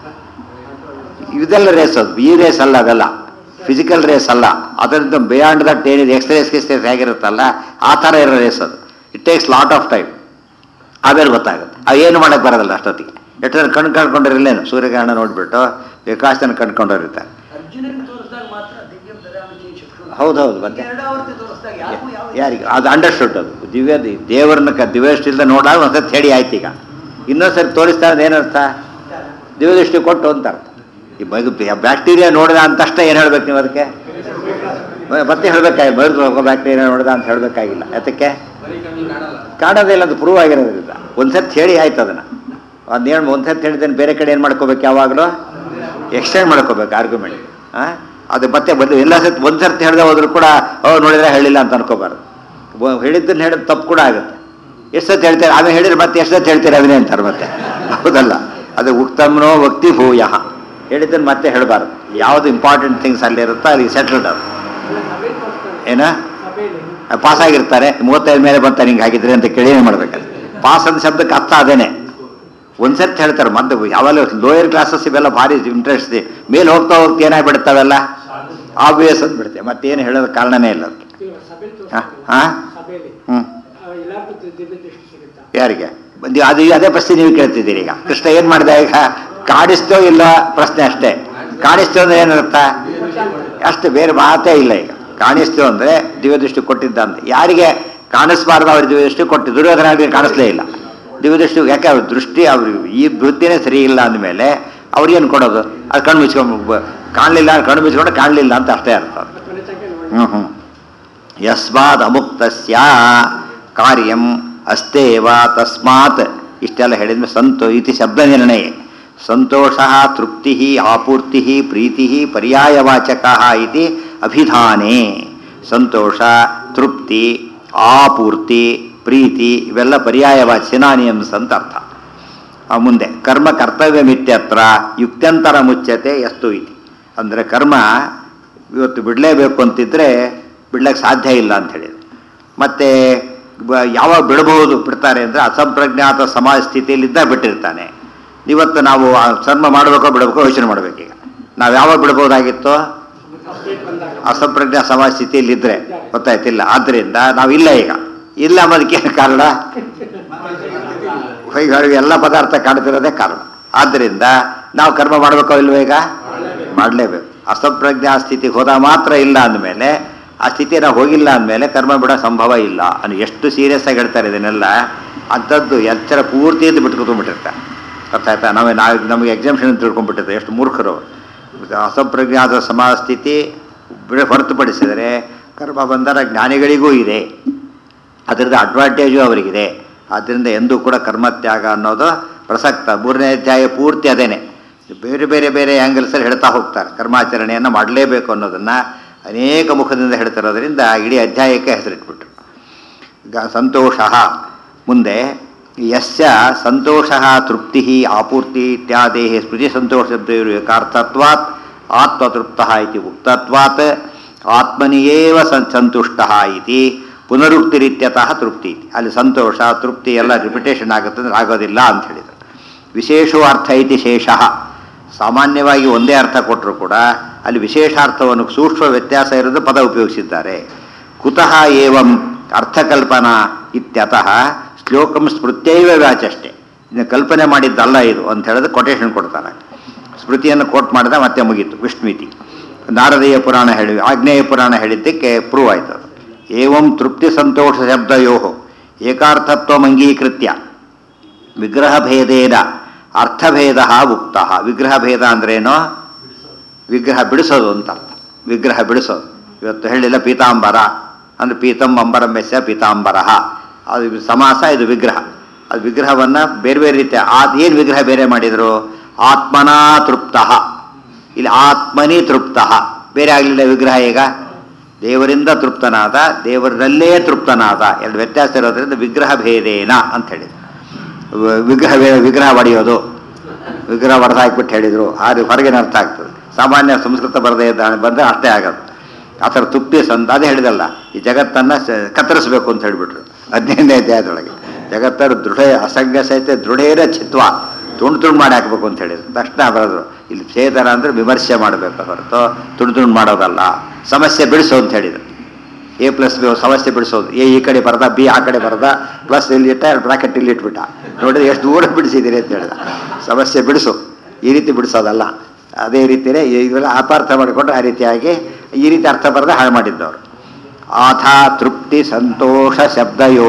ಇದೆಲ್ಲ ರೇಸ್ ಅದು ಈ ರೇಸ್ ಅಲ್ಲ ಅದೆಲ್ಲ ಫಿಸಿಕಲ್ ರೇಸ್ ಅಲ್ಲ ಅದರಿಂದ ಬಿಯಾಂಡ್ ದಟ್ ಏನಿದೆ ಎಕ್ಸ್ರೇಸ್ ಗಿಸ್ರೇಸ್ ಹೇಗಿರುತ್ತಲ್ಲ ಆ ಥರ ಇರೋ ರೇಸ್ ಅದು it takes lot of time ಆಮೇಲೆ ಗೊತ್ತಾಗುತ್ತೆ ಅದು ಏನು ಮಾಡೋಕ್ಕೆ ಬರೋದಿಲ್ಲ ಅಷ್ಟೊತ್ತಿಗೆ ಎಷ್ಟು ಕಣ್ ಕಣ್ಕೊಂಡಿರಲ್ಲೇನು ಸೂರ್ಯಗ್ರಹಣ ನೋಡಿಬಿಟ್ಟು ವಿಕಾಸನ ಕಣ್ಕೊಂಡಿರ್ತಾರೆ ಅರ್ಜುನನಿಗೆ ತೋರಿಸಿದಾಗ ಮಾತ್ರ ದಿವ್ಯ ದದಾಮಿಕೆ ಶತ್ರು ಹೌದೌದು ಮತ್ತೆ ಎರಡಾವರ್ತಿ ತೋರಿಸಿದಾಗ ಯಾರಿಗೂ ಯಾವ ಯಾರಿಗೆ ಅದು ಅಂಡರ್ಸ್ಟುಡ್ ಅದು ದಿವ್ಯ ದೇವರನ್ನ ಕ ದಿವ್ಯಷ್ಟಿಲ್ದ ನೋಡಾಗ ಒಂದ್ಸತಿ ಹೇಳಿ ಆಯ್ತು ಈಗ ಇನ್ನೊಂದ್ಸರಿ ತೋರಿಸ್ತಾ ಇರೋದು ಏನರ್ಥ ದಿವ್ಯದೃಷ್ಟಿ ಕೊಟ್ಟು ಅಂತ ಅರ್ಥ ಈ ಮಗು ಬ್ಯಾಕ್ಟೀರಿಯಾ ನೋಡಿದ ಅಂತ ತಕ್ಷಣ ಏನು ಹೇಳ್ಬೇಕು ನೀವು ಅದಕ್ಕೆ ಮತ್ತೆ ಹೇಳ್ಬೇಕಾಗಿ ಬೈದು ಹೋಗೋ ಬ್ಯಾಕ್ಟೀರಿಯಾ ನೋಡಿದ ಅಂತ ಹೇಳಬೇಕಾಗಿಲ್ಲ ಯಾತಕ್ಕೆ ಬರೀ ಕಣ್ಣಿಗೆ ಕಾಣಲ್ಲ ಕಾಣೋದೇ ಇಲ್ಲ ಅದು ಪ್ರೂವ್ ಆಗಿರೋದ್ರಿಂದ ಒಂದ್ಸತಿ ಹೇಳಿ ಆಯ್ತು ಅದನ್ನು ಅದೇನು ಒಂದ್ಸತಿ ಹೇಳಿದ್ದೇನೆ ಬೇರೆ ಕಡೆ ಏನು ಮಾಡ್ಕೋಬೇಕು ಯಾವಾಗಲೂ ಎಕ್ಸ್ಟೆಂಡ್ ಮಾಡ್ಕೋಬೇಕು ಆರ್ಗ್ಯುಮೆಂಟ್ ಹಾಂ ಅದು ಮತ್ತೆ ಬಂದು ಎಲ್ಲ ಸತಿ ಒಂದು ಸರ್ತಿ ಹೇಳ್ದೆ ಹೋದ್ರು ಕೂಡ ಓ ನೋಡಿದ್ರೆ ಹೇಳಿಲ್ಲ ಅಂತ ಅನ್ಕೋಬಾರ್ದು ಒ- ಹೇಳಿದ್ದನ್ನು ಹೇಳಿದ ತಪ್ಪು ಕೂಡ ಆಗುತ್ತೆ ಎಷ್ಟು ಸತಿ ಹೇಳ್ತಾರೆ ಆಮೇಲೆ ಹೇಳಿದ್ರೆ ಮತ್ತೆ ಎಷ್ಟು ಸತಿ ಹೇಳ್ತೀರಿ ಅದನ್ನೇ ಅಂತಾರೆ ಮತ್ತೆ ಹೌದಲ್ಲ ಅದು ಉಕ್ತಮ್ನೋ ಭಕ್ತಿ ಭೂಯ ಹೇಳಿದ್ದನ್ನು ಮತ್ತೆ ಹೇಳಬಾರ್ದು ಯಾವುದು ಇಂಪಾರ್ಟೆಂಟ್ ಥಿಂಗ್ಸ್ ಅಲ್ಲಿರುತ್ತೋ ಅಲ್ಲಿ ಸೆಟಲ್ಡ್ ಅದು ಏನ ಪಾಸ್ ಆಗಿರ್ತಾರೆ ಮೂವತ್ತೈದು ಮೇಲೆ ಬರ್ತಾರೆ ಹಿಂಗೆ ಹಾಗಿದ್ರೆ ಅಂತ ಕೇಳಿ ಏನು ಮಾಡ್ಬೇಕಾದ್ರೆ ಪಾಸ್ ಅಂತ ಶಬ್ದಕ್ಕೆ ಅರ್ಥ ಅದೇನೆ ಒಂದ್ಸರ್ತಿ ಹೇಳ್ತಾರೆ ಮತ್ತೆ ಯಾವಾಗ ಲೋಯರ್ ಕ್ಲಾಸಸ್ ಇವೆಲ್ಲ ಭಾರಿ ಇಂಟ್ರೆಸ್ಟ್ ಇದೆ ಮೇಲೆ ಹೋಗ್ತಾ ಹೋಗ್ತಾ ಏನಾಗ್ಬಿಡ್ತಾವೆಲ್ಲ ಆಬ್ವಿಯಸ್ ಅಂದ್ಬಿಡುತ್ತೆ ಮತ್ತೇನು ಹೇಳೋದು ಕಾರಣನೇ ಇಲ್ಲ ಅದಕ್ಕೆ ಹಾಂ ಹಾಂ ಹ್ಞೂ ಯಾರಿಗೆ ಬಂದು ಅದು ಅದೇ ಪ್ರಶ್ನೆ ನೀವು ಕೇಳ್ತಿದ್ದೀರಿ ಈಗ ಕೃಷ್ಣ ಏನು ಮಾಡಿದ ಈಗ ಕಾಡಿಸ್ತೋ ಇಲ್ಲ ಪ್ರಶ್ನೆ ಅಷ್ಟೇ ಕಾಡಿಸ್ತೋ ಅಂದ್ರೆ ಏನರ್ಥ ಅಷ್ಟು ಬೇರೆ ಮಾತೇ ಇಲ್ಲ ಈಗ ಕಾಣಿಸ್ತು ಅಂದ್ರೆ ದಿವ್ಯದೃಷ್ಟಿ ಕೊಟ್ಟಿದ್ದ ಅಂತ ಯಾರಿಗೆ ಕಾಣಿಸ್ಬಾರ್ದು ಅವ್ರ ದಿವ್ಯದೃಷ್ಟಿ ಕೊಟ್ಟು ದುರ್ಯೋಧನಾಗಿ ಕಾಣಿಸ್ಲೇ ಇಲ್ಲ ದಿವ್ಯದೃಷ್ಟಿ ಯಾಕೆ ಅವ್ರ ದೃಷ್ಟಿ ಅವ್ರಿಗೆ ಈ ಬುದ್ಧಿನೇ ಸರಿ ಇಲ್ಲ ಅಂದಮೇಲೆ ಅವ್ರಿಗೇನು ಕೊಡೋದು ಅದು ಕಣ್ಣು ಮುಚ್ಕೊಂಡು ಕಾಣಲಿಲ್ಲ ಕಣ್ಣು ಮುಚ್ಕೊಂಡು ಕಾಣಲಿಲ್ಲ ಅಂತ ಅಷ್ಟೇ ಅರ್ಥ ಅದು. ಹ್ಞೂ ಹ್ಞೂ ಯಸ್ಮಾದ್ ಅಮುಕ್ತಸ್ಯ ಕಾರ್ಯಂ ಅಸ್ತೇವ ತಸ್ಮಾತ್ ಇಷ್ಟೆಲ್ಲ ಹೇಳಿದ್ಮೇಲೆ ಸಂತೋ ಇತಿ ಶಬ್ದ ನಿರ್ಣಯ ಸಂತೋಷ ತೃಪ್ತಿ ಆಪೂರ್ತಿ ಪ್ರೀತಿ ಪರ್ಯಾಯವಾಚಕ ಇತಿ ಅಭಿಧಾನೆ ಸಂತೋಷ ತೃಪ್ತಿ ಆಪೂರ್ತಿ ಪ್ರೀತಿ ಇವೆಲ್ಲ ಪರ್ಯಾಯವಾಚ ಸಿನಾನಿಯಮ್ಸ್ ಅಂತ ಅರ್ಥ ಆ ಮುಂದೆ ಕರ್ಮ ಕರ್ತವ್ಯಮಿತ್ಯತ್ರ ಯುಕ್ತ್ಯಂತರ ಮುಚ್ಚತೆ ಎಷ್ಟು ಇತಿ ಅಂದರೆ ಕರ್ಮ ಇವತ್ತು ಬಿಡಲೇಬೇಕು ಅಂತಿದ್ರೆ ಬಿಡ್ಲಿಕ್ಕೆ ಸಾಧ್ಯ ಇಲ್ಲ ಅಂತ ಹೇಳಿದ್ರು ಮತ್ತು ಬ- ಯಾವಾಗ ಬಿಡಬಹುದು ಬಿಡ್ತಾರೆ ಅಂದರೆ ಅಸಂಪ್ರಜ್ಞಾತ ಸಮಾಜ ಸ್ಥಿತಿಯಲ್ಲಿದ್ದ ಬಿಟ್ಟಿರ್ತಾನೆ ಇವತ್ತು ನಾವು ಆ ಕರ್ಮ ಮಾಡಬೇಕೋ ಬಿಡಬೇಕೋ ಯೋಚನೆ ಮಾಡಬೇಕೀಗ ನಾವು ಯಾವಾಗ ಬಿಡ್ಬೋದಾಗಿತ್ತು ಅಸಂಪ್ರಜ್ಞಾ ಸಮಾಜ ಸ್ಥಿತಿಯಲ್ಲಿದ್ದರೆ ಗೊತ್ತಾಯ್ತಿಲ್ಲ ಆದ್ದರಿಂದ ನಾವಿಲ್ಲ ಈಗ ಇಲ್ಲ ಅನ್ನೋದಕ್ಕೆ ಕಾರಣ ಈಗ ಎಲ್ಲ ಪದಾರ್ಥ ಕಾಣ್ತಿರೋದೇ ಕಾರಣ ಆದ್ದರಿಂದ ನಾವು ಕರ್ಮ ಮಾಡಬೇಕೋ ಇಲ್ವೋ ಈಗ ಮಾಡಲೇಬೇಕು ಅಸಂಪ್ರಜ್ಞಾ ಸ್ಥಿತಿಗೆ ಹೋದ ಮಾತ್ರ ಇಲ್ಲ ಅಂದಮೇಲೆ ಆ ಸ್ಥಿತಿ ನಾವು ಹೋಗಿಲ್ಲ ಅಂದಮೇಲೆ ಕರ್ಮ ಬಿಡೋ ಸಂಭವ ಇಲ್ಲ ಅನ್ನು ಎಷ್ಟು ಸೀರಿಯಸ್ ಆಗಿ ಹೇಳ್ತಾರೆ ಇದನ್ನೆಲ್ಲ ಅಂಥದ್ದು ಎಚ್ಚರ ಪೂರ್ತಿಯಿಂದ ಬಿಟ್ಕೊತ್ಕೊಂಡ್ಬಿಟ್ಟಿರ್ತಾರೆ ಅರ್ಥ ಆಯ್ತಾ ನಾವೇ ನಾವು ನಮಗೆ ಎಕ್ಸಾಮ್ಷನ್ ತಿಳ್ಕೊಂಡ್ಬಿಟ್ಟಿರ್ತಾರೆ ಎಷ್ಟು ಮೂರ್ಖರು ಅವ್ರು. ಅಸಂಪ್ರಜ್ಞಾತ ಸಮಾಜ ಸ್ಥಿತಿ ಬಿಡ- ಹೊರತುಪಡಿಸಿದರೆ ಕರ್ಮ ಬಂದರೆ ಜ್ಞಾನಿಗಳಿಗೂ ಇದೆ ಅದರಿಂದ ಅಡ್ವಾಂಟೇಜು ಅವರಿಗಿದೆ ಆದ್ದರಿಂದ ಎಂದೂ ಕೂಡ ಕರ್ಮತ್ಯಾಗ ಅನ್ನೋದು ಪ್ರಸಕ್ತ ಮೂರನೇ ಅಧ್ಯಾಯ ಪೂರ್ತಿ ಅದೇನೆ ಬೇರೆ ಬೇರೆ ಬೇರೆ ಆ್ಯಂಗಲ್ಸಲ್ಲಿ ಹೇಳ್ತಾ ಹೋಗ್ತಾರೆ ಕರ್ಮಾಚರಣೆಯನ್ನು ಮಾಡಲೇಬೇಕು ಅನ್ನೋದನ್ನು ಅನೇಕ ಮುಖದಿಂದ ಹೇಳ್ತಿರೋದ್ರಿಂದ ಇಡೀ ಅಧ್ಯಾಯಕ್ಕೆ ಹೆಸರಿಟ್ಬಿಟ್ರು ಈಗ ಸಂತೋಷ ಮುಂದೆ ಯಸ್ಯ ಸಂತೋಷ ತೃಪ್ತಿ ಆಪೂರ್ತಿ ಇತ್ಯಾದಿ ಸ್ಮೃತಿ ಸಂತೋಷ ಏಕಾರ್ಥತ್ವಾತ್ ಆತ್ಮತೃಪ್ತ ಇತಿ ಉಕ್ತತ್ವಾತ್ ಆತ್ಮನಿಯೇವ ಸಂ ಸಂತುಷ್ಟ ಇತಿ ಪುನರುಕ್ತಿರಿತ್ಯತಃ ತೃಪ್ತಿ ಇತಿ. ಅಲ್ಲಿ ಸಂತೋಷ ತೃಪ್ತಿ ಎಲ್ಲ ರಿಪಿಟೇಷನ್ ಆಗುತ್ತೆ ಅಂದ್ರೆ ಆಗೋದಿಲ್ಲ ಅಂತ ಹೇಳಿದರು ವಿಶೇಷೋ ಅರ್ಥ ಇತಿ ಶೇಷಃ ಸಾಮಾನ್ಯವಾಗಿ ಒಂದೇ ಅರ್ಥ ಕೊಟ್ಟರು ಕೂಡ ಅಲ್ಲಿ ವಿಶೇಷಾರ್ಥವನ್ನು ಸೂಕ್ಷ್ಮ ವ್ಯತ್ಯಾಸ ಇರೋದು ಪದ ಉಪಯೋಗಿಸಿದ್ದಾರೆ ಕುತಃ ಏವಂ ಅರ್ಥಕಲ್ಪನಾ ಇತ್ಯತಃ ಶ್ಲೋಕಂ ಸ್ಮೃತ್ಯೈವ ವ್ಯಾಚಷ್ಟೆ ಇನ್ನು ಕಲ್ಪನೆ ಮಾಡಿದ್ದಲ್ಲ ಇದು ಅಂತ ಹೇಳಿದ್ರೆ ಕೊಟೇಶನ್ ಕೊಡ್ತಾರೆ ಸ್ಮೃತಿಯನ್ನು ಕೋಟ್ ಮಾಡಿದ ಮತ್ತೆ ಮುಗೀತು ವಿಷ್ಣುಮಿತಿ ನಾರದೀಯ ಪುರಾಣ ಹೇಳಿ ಆಗ್ನೇಯ ಪುರಾಣ ಹೇಳಿದ್ದಕ್ಕೆ ಪ್ರೂವ್ ಆಯ್ತು ಅದು ಏವಂ ತೃಪ್ತಿ ಸಂತೋಷ ಶಬ್ದಯೋ ಏಕಾರ್ಥತ್ವ ಅಂಗೀಕೃತ್ಯ ವಿಗ್ರಹ ಭೇದೇನ ಅರ್ಥಭೇದ ಉಕ್ತ ವಿಗ್ರಹ ಭೇದ ಅಂದ್ರೇನು ವಿಗ್ರಹ ಬಿಡಿಸೋದು ಅಂತ ಅರ್ಥ ವಿಗ್ರಹ ಬಿಡಿಸೋದು ಇವತ್ತು ಹೇಳಿಲ್ಲ ಪೀತಾಂಬರ ಅಂದರೆ ಪೀತಂ ಅಂಬರಂ ಮೆಸ್ಸ ಪೀತಾಂಬರ ಅದು ಸಮಾಸ ಇದು ವಿಗ್ರಹ ಅದು ವಿಗ್ರಹವನ್ನು ಬೇರೆ ಬೇರೆ ರೀತಿ ಆ ಏನು ವಿಗ್ರಹ ಬೇರೆ ಮಾಡಿದರು ಆತ್ಮನಾ ತೃಪ್ತ ಇಲ್ಲಿ ಆತ್ಮನಿ ತೃಪ್ತ ಬೇರೆ ಆಗಲಿಲ್ಲ ವಿಗ್ರಹ ಈಗ ದೇವರಿಂದ ತೃಪ್ತನಾದ ದೇವರಲ್ಲೇ ತೃಪ್ತನಾದ ಎರಡು ವ್ಯತ್ಯಾಸ ಇರೋದ್ರಿಂದ ವಿಗ್ರಹ ಭೇದೇನ ಅಂತ ಹೇಳಿದ್ರು ವ- ವಿಗ್ರಹ ಭೇದ ವಿಗ್ರಹ ಒಡೆಯೋದು ವಿಗ್ರಹ ಹೊಡೆದು ಹಾಕ್ಬಿಟ್ಟು ಹೇಳಿದರು ಅದು ಹೊರಗಿನ ಅರ್ಥ ಆಗ್ತದೆ ಸಾಮಾನ್ಯ ಸಂಸ್ಕೃತ ಬರದೇ ಇದ್ದ ಬಂದರೆ ಅಷ್ಟೇ ಆಗೋದು ಆ ಥರ ತುಪ್ತಿ ಸಂತ ಅದೇ ಹೇಳಿದಲ್ಲ ಈ ಜಗತ್ತನ್ನು ಸ- ಕತ್ತರಿಸಬೇಕು ಅಂತ ಹೇಳಿಬಿಟ್ರು ಹದಿನೈದನೇ ಅಧ್ಯಾಯದೊಳಗೆ ಜಗತ್ತರ ದೃಢ ಅಸಂಗ ಸಹಿತ ದೃಢೇರ ಚಿತ್ವ ತುಂಡು ತುಂಡು ಮಾಡಿ ಹಾಕಬೇಕು ಅಂತ ಹೇಳಿದ್ರು ತಕ್ಷಣ ಬರೋದು ಇಲ್ಲಿ ಛೇದನ ಅಂದರೆ ವಿಮರ್ಶೆ ಮಾಡಬೇಕು ಹೊರತು ತುಂಡು ತುಂಡು ಮಾಡೋದಲ್ಲ ಸಮಸ್ಯೆ ಬಿಡಿಸು ಅಂತ ಹೇಳಿದರು ಎ ಪ್ಲಸ್ ಬಿ ಸಮಸ್ಯೆ ಬಿಡಿಸೋದು ಎ ಈ ಕಡೆ ಬರದ ಬಿ ಆ ಕಡೆ ಬರದ ಪ್ಲಸ್ ಇಲ್ಲಿ ಇಟ್ಟ ಬ್ರಾಕೆಟ್ ಇಲ್ಲಿ ಇಟ್ಬಿಟ್ಟ ನೋಡಿದ್ರೆ ಎಷ್ಟು ದೂರ ಬಿಡಿಸಿದ್ದೀರಿ ಅಂತ ಹೇಳಿದ ಸಮಸ್ಯೆ ಬಿಡಿಸು ಈ ರೀತಿ ಬಿಡಿಸೋದಲ್ಲ ಅದೇ ರೀತಿಯೇ ಇವೆಲ್ಲ ಅಪಾರ್ಥ ಮಾಡಿಕೊಂಡ್ರೆ ಆ ರೀತಿಯಾಗಿ ಈ ರೀತಿ ಅರ್ಥ ಬರೆದ ಹಾಳು ಮಾಡಿದ್ದವರು ಆಥ ತೃಪ್ತಿ ಸಂತೋಷ ಶಬ್ದಯೋ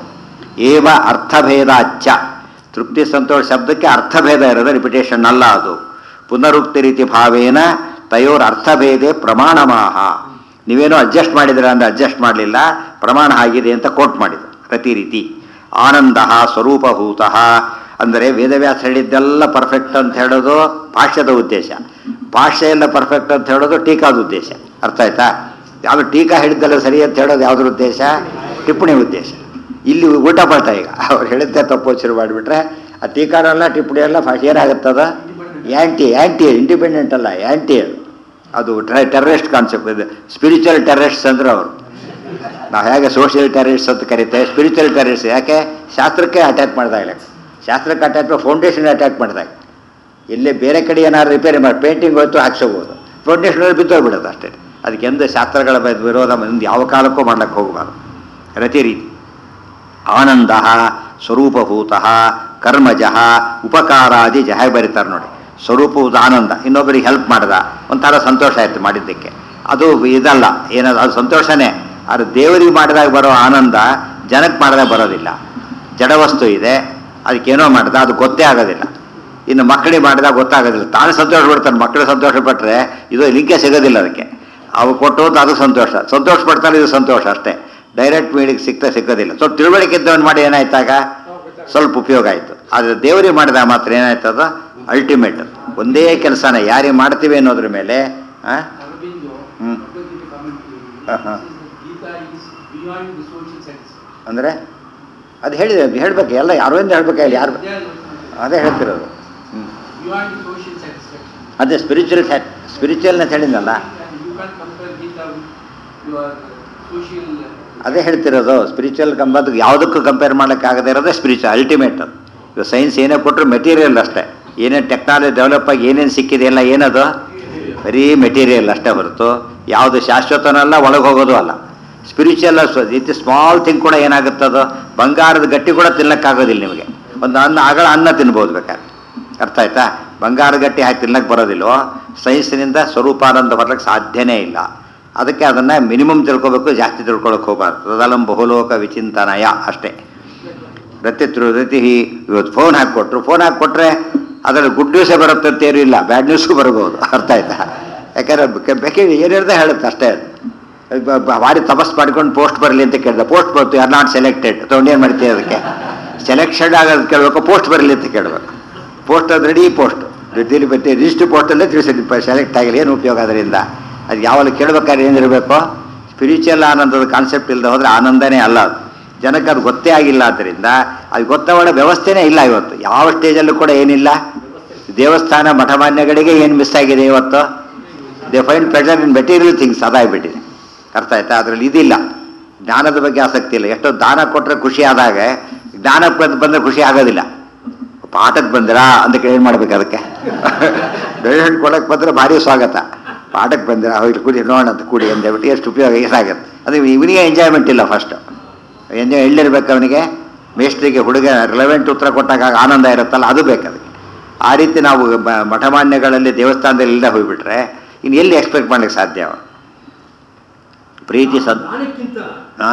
ಏವ ಅರ್ಥಭೇದಾಚ್ಚ ತೃಪ್ತಿ ಸಂತೋಷ ಶಬ್ದಕ್ಕೆ ಅರ್ಥಭೇದ ಇರೋದು ರಿಪಿಟೇಷನ್ ಅಲ್ಲ ಅದು ಪುನರುಕ್ತಿ ರೀತಿ ಭಾವೇನ ತಯೋರ್ ಅರ್ಥಭೇದೆ ಪ್ರಮಾಣಮಾಹ ನೀವೇನೋ ಅಡ್ಜಸ್ಟ್ ಮಾಡಿದಿರ ಅಂದ್ರೆ ಅಡ್ಜಸ್ಟ್ ಮಾಡಲಿಲ್ಲ ಪ್ರಮಾಣ ಆಗಿದೆ ಅಂತ ಕೋಟ್ ಮಾಡಿದ್ರು ಪ್ರತಿ ರೀತಿ ಆನಂದ ಸ್ವರೂಪಭೂತ ಅಂದರೆ ವೇದವ್ಯಾಸ ಹೇಳಿದ್ದೆಲ್ಲ ಪರ್ಫೆಕ್ಟ್ ಅಂತ ಹೇಳೋದು ಭಾಷ್ಯದ ಉದ್ದೇಶ ಭಾಷ್ಯ ಎಲ್ಲ ಪರ್ಫೆಕ್ಟ್ ಅಂತ ಹೇಳೋದು ಟೀಕಾದ ಉದ್ದೇಶ ಅರ್ಥ ಆಯ್ತಾ ಯಾವುದು ಟೀಕಾ ಹೇಳಿದ್ದೆಲ್ಲ ಸರಿ ಅಂತ ಹೇಳೋದು ಯಾವುದ್ರ ಉದ್ದೇಶ ಟಿಪ್ಪಣಿ ಉದ್ದೇಶ ಇಲ್ಲಿ ಊಟ ಪಡ್ತಾ ಈಗ ಅವ್ರು ಹೇಳಿದ್ದೆ ತಪ್ಪು ಶುರು ಮಾಡಿಬಿಟ್ರೆ ಆ ಟೀಕಾರಲ್ಲ ಟಿಪ್ಪಣಿ ಎಲ್ಲ ಭಾಷೆ ಏನಾಗುತ್ತದ ಆ್ಯಂಟಿ ಆ್ಯಂಟಿ ಇಂಡಿಪೆಂಡೆಂಟ್ ಅಲ್ಲ ಆ್ಯಂಟಿ ಅದು ಅದು ಟೆರರಿಸ್ಟ್ ಕಾನ್ಸೆಪ್ಟ್ ಇದು ಸ್ಪಿರಿಚುವಲ್ ಟೆರರಿಸ್ಟ್ ಅಂದ್ರೆ ಅವರು ನಾವು ಹೇಗೆ ಸೋಷಿಯಲ್ ಟೆರರಿಸ್ಟ್ ಅಂತ ಕರಿತೇವೆ ಸ್ಪಿರಿಚುವಲ್ ಟೆರರಿಸ್ಟ್ ಯಾಕೆ ಶಾಸ್ತ್ರಕ್ಕೆ ಅಟ್ಯಾಕ್ ಮಾಡಿದಾಗ ಶಾಸ್ತ್ರಕ್ಕೆ ಅಟ್ಯಾಕ್ ಫೌಂಡೇಶನ್ ಅಟ್ಯಾಕ್ ಮಾಡಿದಾಗ ಇಲ್ಲೇ ಬೇರೆ ಕಡೆ ಏನಾದ್ರು ರಿಪೇರಿ ಮಾಡಿ ಪೇಂಟಿಂಗ್ ಹೋಯ್ತು ಹಾಕ್ಸೋಬೋದು ಫೌಂಡೇಶನಲ್ಲಿ ಬಿದ್ದೋಗ್ಬಿಡೋದು ಅಷ್ಟೇ ಅದಕ್ಕೆ ಎಂದು ಶಾಸ್ತ್ರಗಳ ಬ- ವಿರೋಧ ಮುಂದೆ ಯಾವ ಕಾಲಕ್ಕೂ ಮಾಡ್ಲಿಕ್ಕೆ ಹೋಗಬಾರ್ದು ರತಿ ರೀತಿ ಆನಂದ ಸ್ವರೂಪಭೂತ ಕರ್ಮಜ ಉಪಕಾರಾದಿ ಜಹ ಬರೀತಾರೆ ನೋಡಿ ಸ್ವರೂಪಭೂತ ಆನಂದ ಇನ್ನೊಬ್ಬರಿಗೆ ಹೆಲ್ಪ್ ಮಾಡ್ದ ಒಂಥರ ಸಂತೋಷ ಆಯ್ತು ಮಾಡಿದ್ದಕ್ಕೆ ಅದು ಇದಲ್ಲ ಏನದು ಅದು ಸಂತೋಷನೇ ಅದು ದೇವರಿಗೆ ಮಾಡಿದಾಗ ಬರೋ ಆನಂದ ಜನಕ್ಕೆ ಮಾಡಿದಾಗ ಬರೋದಿಲ್ಲ ಜಡವಸ್ತು ಇದೆ ಅದಕ್ಕೇನೋ ಮಾಡ್ದ ಅದು ಗೊತ್ತೇ ಆಗೋದಿಲ್ಲ ಇನ್ನು ಮಕ್ಕಳಿಗೆ ಮಾಡಿದಾಗ ಗೊತ್ತಾಗೋದಿಲ್ಲ ತಾನು ಸಂತೋಷ ಪಡ್ತಾನೆ ಮಕ್ಕಳು ಸಂತೋಷ ಪಟ್ಟರೆ ಇದು ಲಿಂಕೆ ಸಿಗೋದಿಲ್ಲ ಅದಕ್ಕೆ ಅವು ಕೊಟ್ಟು ಅಂತ ಅದು ಸಂತೋಷ ಸಂತೋಷ ಪಡ್ತಾರೆ ಇದು ಸಂತೋಷ ಅಷ್ಟೇ ಡೈರೆಕ್ಟ್ ಮೀಡಿಗೆ ಸಿಗ್ತಾ ಸಿಕ್ಕೋದಿಲ್ಲ ಸ್ವಲ್ಪ ತಿಳುವಳಿಕೆ ಇದ್ದವನು ಮಾಡಿ ಏನಾಯ್ತಾಗ ಸ್ವಲ್ಪ ಉಪಯೋಗ ಆಯಿತು ಆದರೆ ದೇವರಿಗೆ ಮಾಡಿದಾಗ ಮಾತ್ರ ಏನಾಯ್ತದ ಅಲ್ಟಿಮೇಟ್ ಒಂದೇ ಕೆಲಸನ ಯಾರಿಗೆ ಮಾಡ್ತೀವಿ ಅನ್ನೋದ್ರ ಮೇಲೆ ಆ, Aurobindo, Hmm. Bhagavad-gita commentary, Uh-huh. says that Gita is beyond the social sense. ಅಂದರೆ ಅದು ಹೇಳಿದೆ ಹೇಳ್ಬೇಕು ಎಲ್ಲ ಯಾರಿಂದ ಹೇಳ್ಬೇಕಾಗಿಲ್ಲ ಯಾರು They are also ಅದೇ ಹೇಳ್ತಿರೋದು ಹ್ಞೂ Beyond the social satisfaction. ಅದೇ ಸ್ಪಿರಿಚುವಲ್ ಸ್ಪಿರಿಚುವಲ್ ಅಂತ ಹೇಳಿದ್ನಲ್ಲ And you can't compare Gita with your social. ಅದೇ ಹೇಳ್ತಿರೋದು ಸ್ಪಿರಿಚುವಲ್ ಕಂಬದು ಯಾವುದಕ್ಕೂ ಕಂಪೇರ್ ಮಾಡೋಕ್ಕಾಗದೇ ಇರೋದೇ ಸ್ಪಿರಿಚುವಲ್ ಅಲ್ಟಿಮೇಟ್ ಅದು ಇವಾಗ ಸೈನ್ಸ್ ಏನೇ ಕೊಟ್ಟರು ಮೆಟೀರಿಯಲ್ ಅಷ್ಟೇ ಏನೇನು ಟೆಕ್ನಾಲಜಿ ಡೆವಲಪ್ ಆಗಿ ಏನೇನು ಸಿಕ್ಕಿದೆ ಎಲ್ಲ ಏನದು ಬರೀ ಮೆಟೀರಿಯಲ್ ಅಷ್ಟೇ ಹೊರತು ಯಾವುದು ಶಾಶ್ವತನಲ್ಲ ಒಳಗೆ ಹೋಗೋದು ಅಲ್ಲ ಸ್ಪಿರಿಚುವಲ್ ಇತ್ತು ಸ್ಮಾಲ್ ಥಿಂಗ್ ಕೂಡ ಏನಾಗುತ್ತದು ಬಂಗಾರದ ಗಟ್ಟಿ ಕೂಡ ತಿನ್ನಕ್ಕಾಗೋದಿಲ್ಲ ನಿಮಗೆ ಒಂದು ಅನ್ನ ಅಗಳ ಅನ್ನ ತಿನ್ಬೋದು ಬೇಕಾದ್ರೆ ಅರ್ಥ ಆಯ್ತಾ ಬಂಗಾರದ ಗಟ್ಟಿ ಹಾಕಿ ತಿನ್ನಕ್ಕೆ ಬರೋದಿಲ್ವೋ ಸೈನ್ಸಿನಿಂದ ಸ್ವರೂಪಾನಂದ ಬರ್ಲಿಕ್ಕೆ ಸಾಧ್ಯನೇ ಇಲ್ಲ ಅದಕ್ಕೆ ಅದನ್ನು ಮಿನಿಮಮ್ ತಿಳ್ಕೊಬೇಕು ಜಾಸ್ತಿ ತಿಳ್ಕೊಳಕ್ಕೆ ಹೋಗಬಾರ್ದು ತದಲಂ ಬಹುಲೋಕ ವಿಚಿಂತನಯ ಅಷ್ಟೇ ರತಿ ರತಿ ಇವತ್ತು ಫೋನ್ ಹಾಕಿಕೊಟ್ರು ಫೋನ್ ಹಾಕಿಕೊಟ್ರೆ ಅದರಲ್ಲಿ ಗುಡ್ ನ್ಯೂಸೇ ಬರುತ್ತೆ ಅಂತ ಏನೂ ಇಲ್ಲ ಬ್ಯಾಡ್ ನ್ಯೂಸು ಬರ್ಬೋದು ಅರ್ಥ ಆಯ್ತಾ ಯಾಕಂದ್ರೆ ಬೇಕೆ- ಬೇಕೆ ಏನು ಹೇಳ್ದೆ ಹೇಳುತ್ತೆ ಅಷ್ಟೇ ಅದು ಬ- ಬ- ಭಾರಿ ತಪಸ್ ಮಾಡ್ಕೊಂಡು ಪೋಸ್ಟ್ ಬರಲಿ ಅಂತ ಕೇಳಿದೆ ಪೋಸ್ಟ್ ಬಂತು ಆರ್ ನಾಟ್ ಸೆಲೆಕ್ಟೆಡ್ ತೊಗೊಂಡೇನು ಮಾಡ್ತೀವಿ ಅದಕ್ಕೆ ಸೆಲೆಕ್ಷನ್ ಆಗೋದು ಕೇಳಬೇಕು ಪೋಸ್ಟ್ ಬರಲಿ ಅಂತ ಕೇಳಬೇಕು ಪೋಸ್ಟ್ ಅದು ರೆಡಿ ಪೋಸ್ಟ್ ತಿಳಿ ಬತ್ತೆ ರಿಜಿಸ್ಟ್ರ್ ಪೋಸ್ಟಲ್ಲೇ ತಿಳಿಸಿದ್ದು ಸೆಲೆಕ್ಟ್ ಆಗಿಲ್ಲ ಏನು ಉಪಯೋಗ ಅದರಿಂದ ಅದು ಯಾವಾಗ ಕೇಳ್ಬೇಕಾದ್ರೆ ಏನಿರಬೇಕು ಸ್ಪಿರಿಚುವಲ್ ಆನಂದದ ಕಾನ್ಸೆಪ್ಟ್ ಇಲ್ಲದೆ ಹೋದರೆ ಆನಂದನೇ ಅಲ್ಲ ಅದು ಜನಕ್ಕೆ ಅದು ಗೊತ್ತೇ ಆಗಿಲ್ಲ ಆದ್ದರಿಂದ ಅದು ಗೊತ್ತವಳ ವ್ಯವಸ್ಥೆನೇ ಇಲ್ಲ ಇವತ್ತು ಯಾವ ಸ್ಟೇಜಲ್ಲೂ ಕೂಡ ಏನಿಲ್ಲ ದೇವಸ್ಥಾನ ಮಠಮಾನ್ಯಗಳಿಗೆ ಏನು ಮಿಸ್ ಆಗಿದೆ ಇವತ್ತು they find pressure in material things ಅದಾಗ್ಬಿಟ್ಟಿದೆ ಅರ್ಥ ಆಯ್ತಾ ಅದರಲ್ಲಿ ಇದಿಲ್ಲ ಜ್ಞಾನದ ಬಗ್ಗೆ ಆಸಕ್ತಿ ಇಲ್ಲ ಎಷ್ಟೋ ದಾನ ಕೊಟ್ಟರೆ ಖುಷಿ ಆದಾಗ ಜ್ಞಾನಕ್ಕೆ ಬಂದು ಬಂದರೆ ಖುಷಿ ಆಗೋದಿಲ್ಲ ಪಾಠಕ್ಕೆ ಬಂದಿರಾ ಅಂತ ಕೇಳಿ ಏನು ಮಾಡ್ಬೇಕು ಅದಕ್ಕೆ ಡೊನೇಷನ್ ಕೊಡಕ್ಕೆ ಬಂದರೆ ಭಾರಿ ಸ್ವಾಗತ ಪಾಠಕ್ಕೆ ಬಂದಿರಾ ಹೋಗಿ ಕುಡಿ ನೋಡೋಣ ಅಂತ ಕುಡಿ ಅಂತ ಹೇಳ್ಬಿಟ್ಟು ಎಷ್ಟು ಉಪಯೋಗ ಎಷ್ಟಾಗುತ್ತೆ ಅದು ಇವನಿಗೆ ಎಂಜಾಯ್ಮೆಂಟ್ ಇಲ್ಲ ಫಸ್ಟ್ ಎಂಜಾಯ್ ಎಲ್ಲಿರ್ಬೇಕು ಅವನಿಗೆ ಮೇಸ್ಟ್ರಿಗೆ ಹುಡುಗ ರಿಲೆವೆಂಟ್ ಉತ್ತರ ಕೊಟ್ಟಾಗ ಆನಂದ ಇರುತ್ತಲ್ಲ ಅದು ಬೇಕು ಅದಕ್ಕೆ ಆ ರೀತಿ ನಾವು ಬ- ಮಠಮಾನ್ಯಗಳಲ್ಲಿ ದೇವಸ್ಥಾನದಲ್ಲಿ ಇಲ್ಲದೆ ಹೋಗ್ಬಿಟ್ರೆ ಇನ್ನು ಎಲ್ಲಿ ಎಕ್ಸ್ಪೆಕ್ಟ್ ಮಾಡ್ಲಿಕ್ಕೆ ಸಾಧ್ಯ ಅವ? ಪ್ರೀತಿ ಸದ್ ದಾನಕ್ಕಿಂತ ಆ?